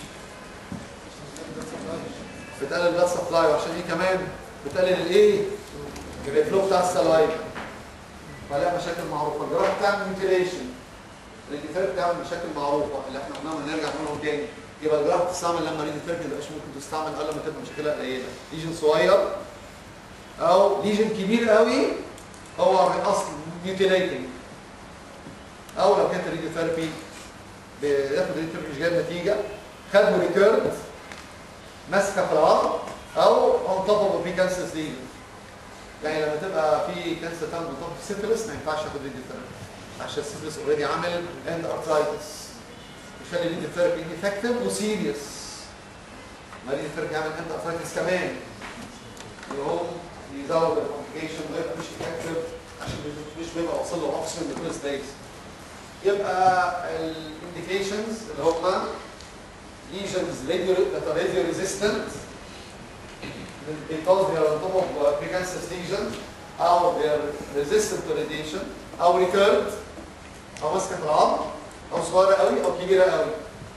بتقلل البلاد سبلاي وعشان ايه كمان بتقلل الايه الفلو بتاع السلايف فلها مشاكل معروفه الجراحه بتعمل ميتيليشن الريديوثيرابي بتعمل مشاكل معروفه اللي احنا قلناها هنرجع نقولهم تاني يبقى الجراحه بتستعمل لما الريديوثيرابي ما تبقاش ممكن تستعمل الا لما تبقى مشكلها قليله ليجن صغير او ليجن كبير قوي هو من اصل ميوتيليتنج او لو كانت الريديوثيرابي بياخد الريديوثيرابي مش جايب نتيجه خد ريكيرد ماسكه في العظم او اون توب اوف في كانسر ليجن يعني لما تبقى في كانسر تاند اون توب سيفيلس ما ينفعش ياخد ريديو ثيرابي عشان السيفيلس اوريدي عامل اند ارثرايتس يخلي الريديو ثيرابي انفكتيف وسيريس ما الريديو ثيرابي يعمل اند ارثرايتس كمان يقوم يزود الكومبليكيشن ويبقى مش افكتيف عشان مش- مش بيبقى واصل له اوكسجين لكل سبيس يبقى الانديكيشنز اللي هم lesions radio, that are radio resistant because they are on top of uh, precancerous lesions او they are resistant to radiation او recurrent او ماسكه في العظم او صغيره قوي او كبيره قوي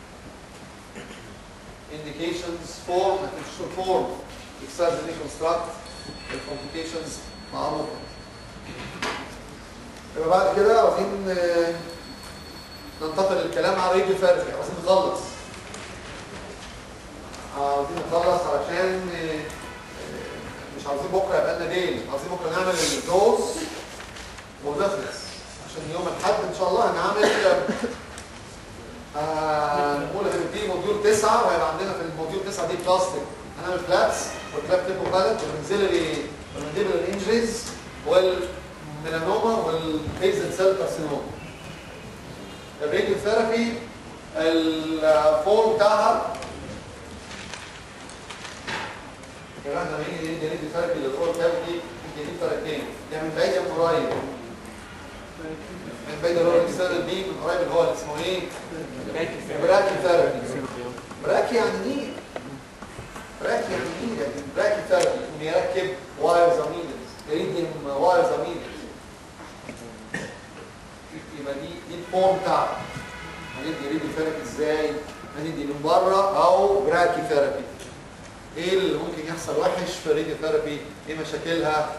indications form potential form exercise reconstruct الcomplications معروفه يبقى بعد كده عاوزين آه، ننتقل الكلام على راديو ثيرابي عاوزين نخلص عاوزين نخلص علشان آه، آه، مش عاوزين بكره يبقى لنا ليل عاوزين بكره نعمل الدوز ونخلص عشان يوم الاحد ان شاء الله هنعمل آه، نقول هنبتدي موديول تسعه وهيبقى عندنا في الموديول تسعه دي بلاستيك هنعمل فلاتس والكلاب تيبو بالت والمنزلري والمنديبل انجريز والميلانوما والبيزل سيل كارسينوما الراديو ثيرابي الفورم بتاعها كمان لما يجي يدي راديو ثيرابي للفورم كافيتي ممكن يجيب طريقتين يا من بعيد يا من قريب من بعيد اللي هو الاكسترنال بيم من قريب اللي هو اللي اسمه ايه؟ براكي ثيرابي براكي يعني ايه؟ براكي يعني ايه؟ يعني براكي ثيرابي انه يركب وايرز امينز يريديم وايرز امينز يبقى دي دي الفورم بتاعها هندي ريدي ثيرابي ازاي؟ هندي من بره او براكي ثيرابي ايه اللي ممكن يحصل وحش في الريديو ثيرابي؟ ايه مشاكلها؟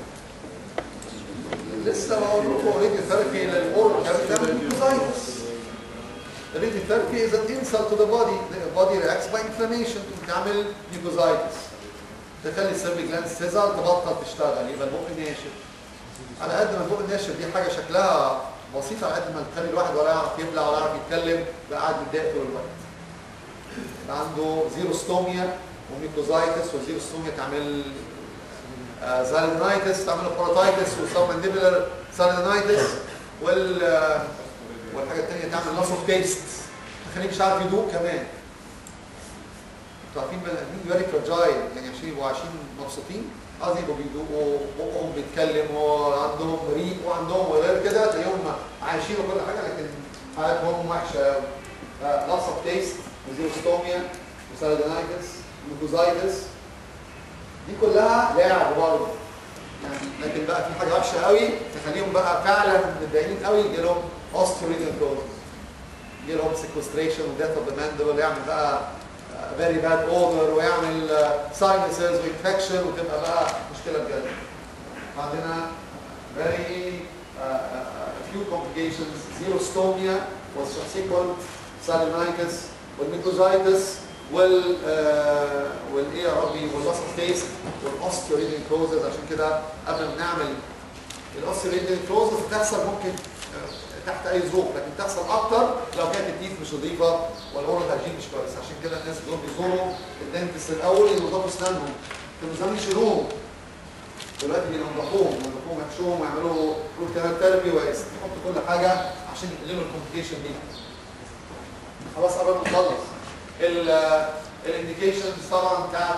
لسه بقول لكم ريديو ثيرابي للاورال كافيتي بتعمل ميوكوزايتس الريديو ثيرابي is an insult to the body the body reacts by inflammation بتعمل ميوكوزايتس تخلي السيرفي جلاندز تزعل تبطل تشتغل يبقى البق ناشف على قد ما البق ناشف دي حاجه شكلها بسيطه على قد ما تخلي الواحد ولا يعرف يبلع ولا يعرف يتكلم بقى قاعد متضايق طول الوقت يبقى عنده زيروستوميا وميكوزايتس والزيروستوميا تعمل آه زالينايتس تعمل بروتايتس وسبمنديبلر سالينايتس وال والحاجه الثانيه تعمل loss of taste تخليك مش عارف يدوق كمان انتوا عارفين بني ادمين فيري فراجايل يعني عشان يبقوا عايشين مبسوطين عايزين يبقوا بيدوقوا بقهم بيتكلم وعندهم ريق وعندهم وغير كده تلاقيهم عايشين وكل حاجه لكن حياتهم وحشه قوي loss of taste وزيروستوميا وسالادينايتس وميكوزايتس دي كلها لاعب برضه يعني لكن بقى في حاجه وحشه قوي تخليهم بقى فعلا متضايقين قوي يجي لهم اوستريدال كروزس يجي لهم سيكوستريشن وديث اوف ذا ماندبل يعمل بقى فيري باد اودر ويعمل ساينسز وانفكشن وتبقى بقى مشكله بجد عندنا very uh, uh, few complications xerostomia والسubsequent salinitis والميكوزايتس وال آه والايه يا ربي واللاس اوف تيست والاوستيوريدين كروزز عشان كده قبل ما نعمل الاوستيوريدين كروزز بتحصل ممكن آه، تحت اي ظروف لكن تحصل اكتر لو كانت التيث مش نظيفه والاورال هايجين مش كويس عشان كده الناس دول بيزوروا الدنتست الاول ينظفوا اسنانهم كانوا زمان يشيلوهم دلوقتي بينظفوهم ينظفوهم يحشوهم ويعملوا روت كانال ثيرابي ويحطوا كل حاجه عشان يقللوا الكومبليكيشن دي خلاص قربنا نخلص الانديكيشنز طبعا بتاعت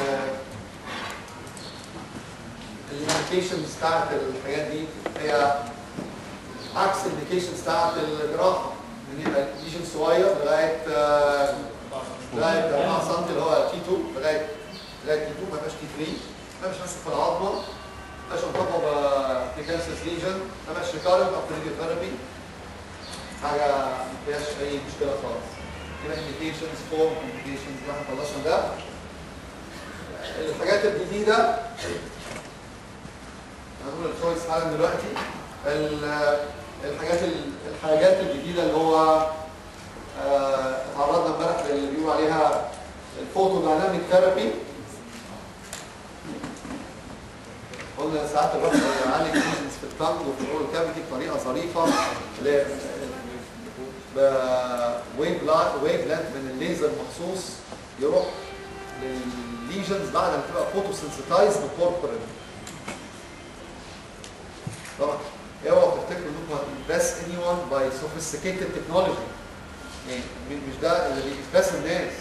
الانديكيشنز بتاعت الحاجات دي هي عكس الانديكيشنز بتاعت الجراحه من يبقى ليجن صغير لغايه آه، لغايه 4 سم اللي هو تي 2 لغايه لغايه تي 2 ما يبقاش تي 3 ما يبقاش ماسك في العظمه ما يبقاش انطبق بكانسس ليجن ما يبقاش ريكارنت اوف ثيرابي حاجه ما فيهاش اي مشكله خالص يبقى انديكيشنز فورم كومبليكيشنز احنا خلصنا ده الحاجات الجديده هنقول التشويس حالا دلوقتي ال- الحاجات ال- الحاجات الجديده اللي هو آه، اتعرضنا امبارح للي بيقولوا عليها الفوتو دايناميك ثيرابي قلنا ساعات الواحد يعالج ليجنز في التنج وفي الاورال كافيتي بطريقه ظريفه ل- بويف ويف لانت من الليزر مخصوص يروح للليجنز بعد ما تبقى فوتو سنسيتايز بكوربورين طبعا اوعوا تفتكروا انكم هتمبرس اني ون باي سوفيستيكيتد تكنولوجي يعني م- مش ده اللي بيمبرس الناس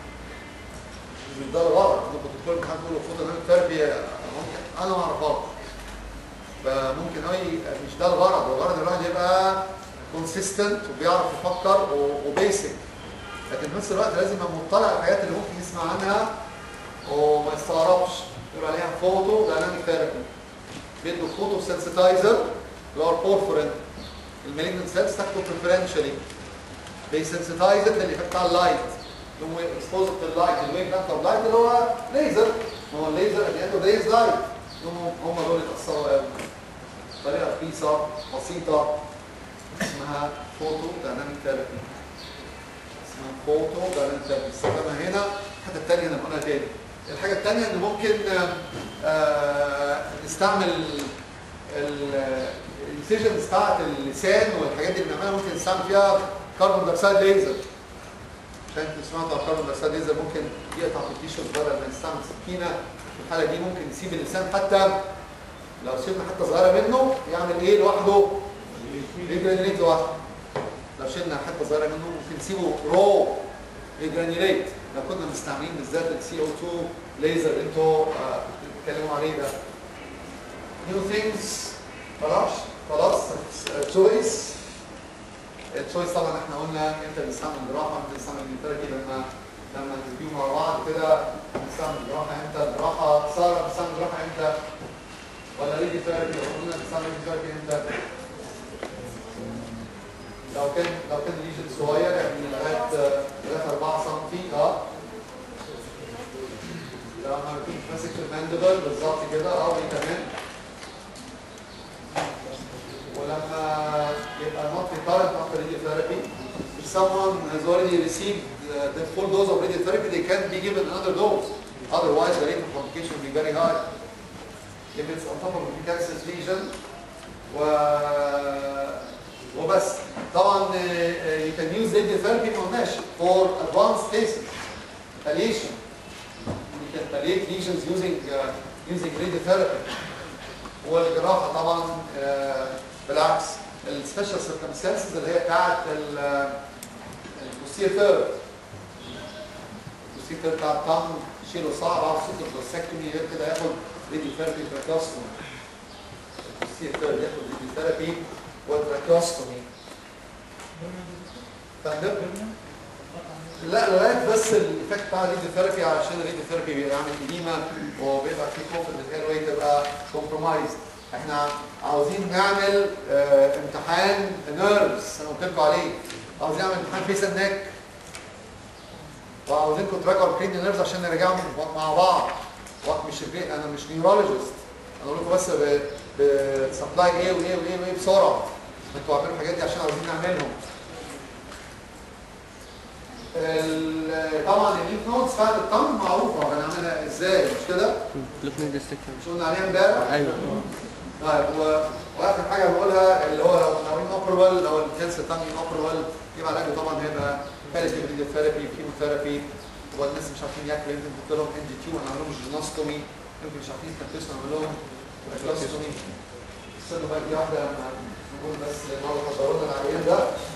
مش ده الغلط انكم تدخلوا امتحان تقولوا فوتو دايناميك ثيرابي ممكن انا ما اعرفهاش فممكن قوي مش ده الغرض الغرض الواحد يبقى كونسيستنت وبيعرف يفكر وبيسك لكن في نفس الوقت لازم يبقى مطلع على الحاجات اللي ممكن يسمع عنها وما يستغربش يقول عليها فوتو دايناميك ثيرابي بيدوا فوتو سنسيتايزر اللي هو البورفورين المالجنت سيلز تاخده بريفرنشالي بيسنسيتايز للايفكت بتاع اللايت لما اكسبوز لللايت الويف بتاع اللايت اللي هو ليزر ما هو الليزر ات اند دايز لايت هم هم دول اتاثروا قوي طريقه رخيصه بسيطه اسمها فوتو دايناميك ثيرابي اسمها فوتو دايناميك ثيرابي استخدامها هنا الحته الثانيه هنقولها تاني الحاجه الثانيه ان ممكن آه، نستعمل الانسيجنز بتاعت اللسان والحاجات دي اللي بنعملها ممكن نستعمل فيها كربون دايوكسيد ليزر عشان انتوا سمعتوا عن كربون دايوكسيد ليزر ممكن يقطع في التيشرت بدل ما نستعمل سكينه في الحاله دي ممكن نسيب اللسان حتى لو سيبنا حته صغيره منه يعمل ايه لوحده يجرانيليت لوحده لو شلنا حته صغيره منه ممكن نسيبه رو يجرانيليت لو كنا مستعملين بالذات السي او 2 ليزر اللي انتوا آه، بتتكلموا عليه ده نيو ثينجز خلاص خلاص تشويس التشويس طبعا احنا قلنا امتى بنستعمل جراحه امتى بنستعمل ثيرابي لما لما تجيبوا مع بعض كده بنستعمل جراحه امتى الجراحه ساره بنستعمل جراحه امتى ولا ريدي ثيرابي لو قلنا بنستعمل ريدي ثيرابي امتى لو كان لو كان ليجن صغير يعني لغايه لغايه 4 سم اه لما يكون ماسك في الماندبل بالظبط كده اه ودي كمان ولما يبقى not recurrent after radiotherapy if someone has already received uh, the full dose of radiotherapy they can be given another dose otherwise the rate of complication will be very high if it's on top of a precancerous lesion و وبس طبعا uh, uh, you can use radiotherapy ما قلناش for advanced cases palliation you can palliate lesions using uh, using radiotherapy والجراحه طبعا آه، بالعكس السبيشال سيركمستانسز اللي هي بتاعت البوستير ثيرد البوستير ثيرد بتاع الطعم يشيله صعب على صوت البروستكتومي غير كده ياخد راديو ثيرابي تراكيوستومي البوستير ثيرد ياخد راديو ثيرابي وتراكيوستومي فاهم؟ لا لغايه بس الايفكت بتاع الراديو ثيرابي عشان الراديو ثيرابي بيعمل اديمه وبيبقى في خوف ان الاير واي تبقى كومبرومايز احنا عاوزين نعمل اه امتحان نيرفز انا قلت لكم عليه عاوزين نعمل امتحان فيس نيك وعاوزينكم تراجعوا الكرينيال نيرفز عشان نراجعهم مع بعض وقت مش البي- انا مش نيورولوجيست انا بقول لكم بس بسبلاي ايه وايه وايه وايه بسرعه انتوا عارفين الحاجات دي عشان عاوزين نعملهم ال- طبعا الليف نودز بتاعت الطن معروفه بنعملها ازاي مش كده؟ لوكنج ديستكشن مش قلنا عليها امبارح؟ ايوه طيب و... واخر حاجه بقولها اللي هو لو لو انوبربل لو الكانسر تاني انوبربل يبقى علاجه طبعا هيبقى باليتيف ريديوثيرابي كيموثيرابي والناس مش عارفين ياكلوا يمكن نحط لهم ان جي تي ونعمل لهم جينوستومي يمكن مش عارفين يتنفسوا نعمل لهم جينوستومي استنوا بقى دي واحده لما نقول بس مرة حضرونا العيان ده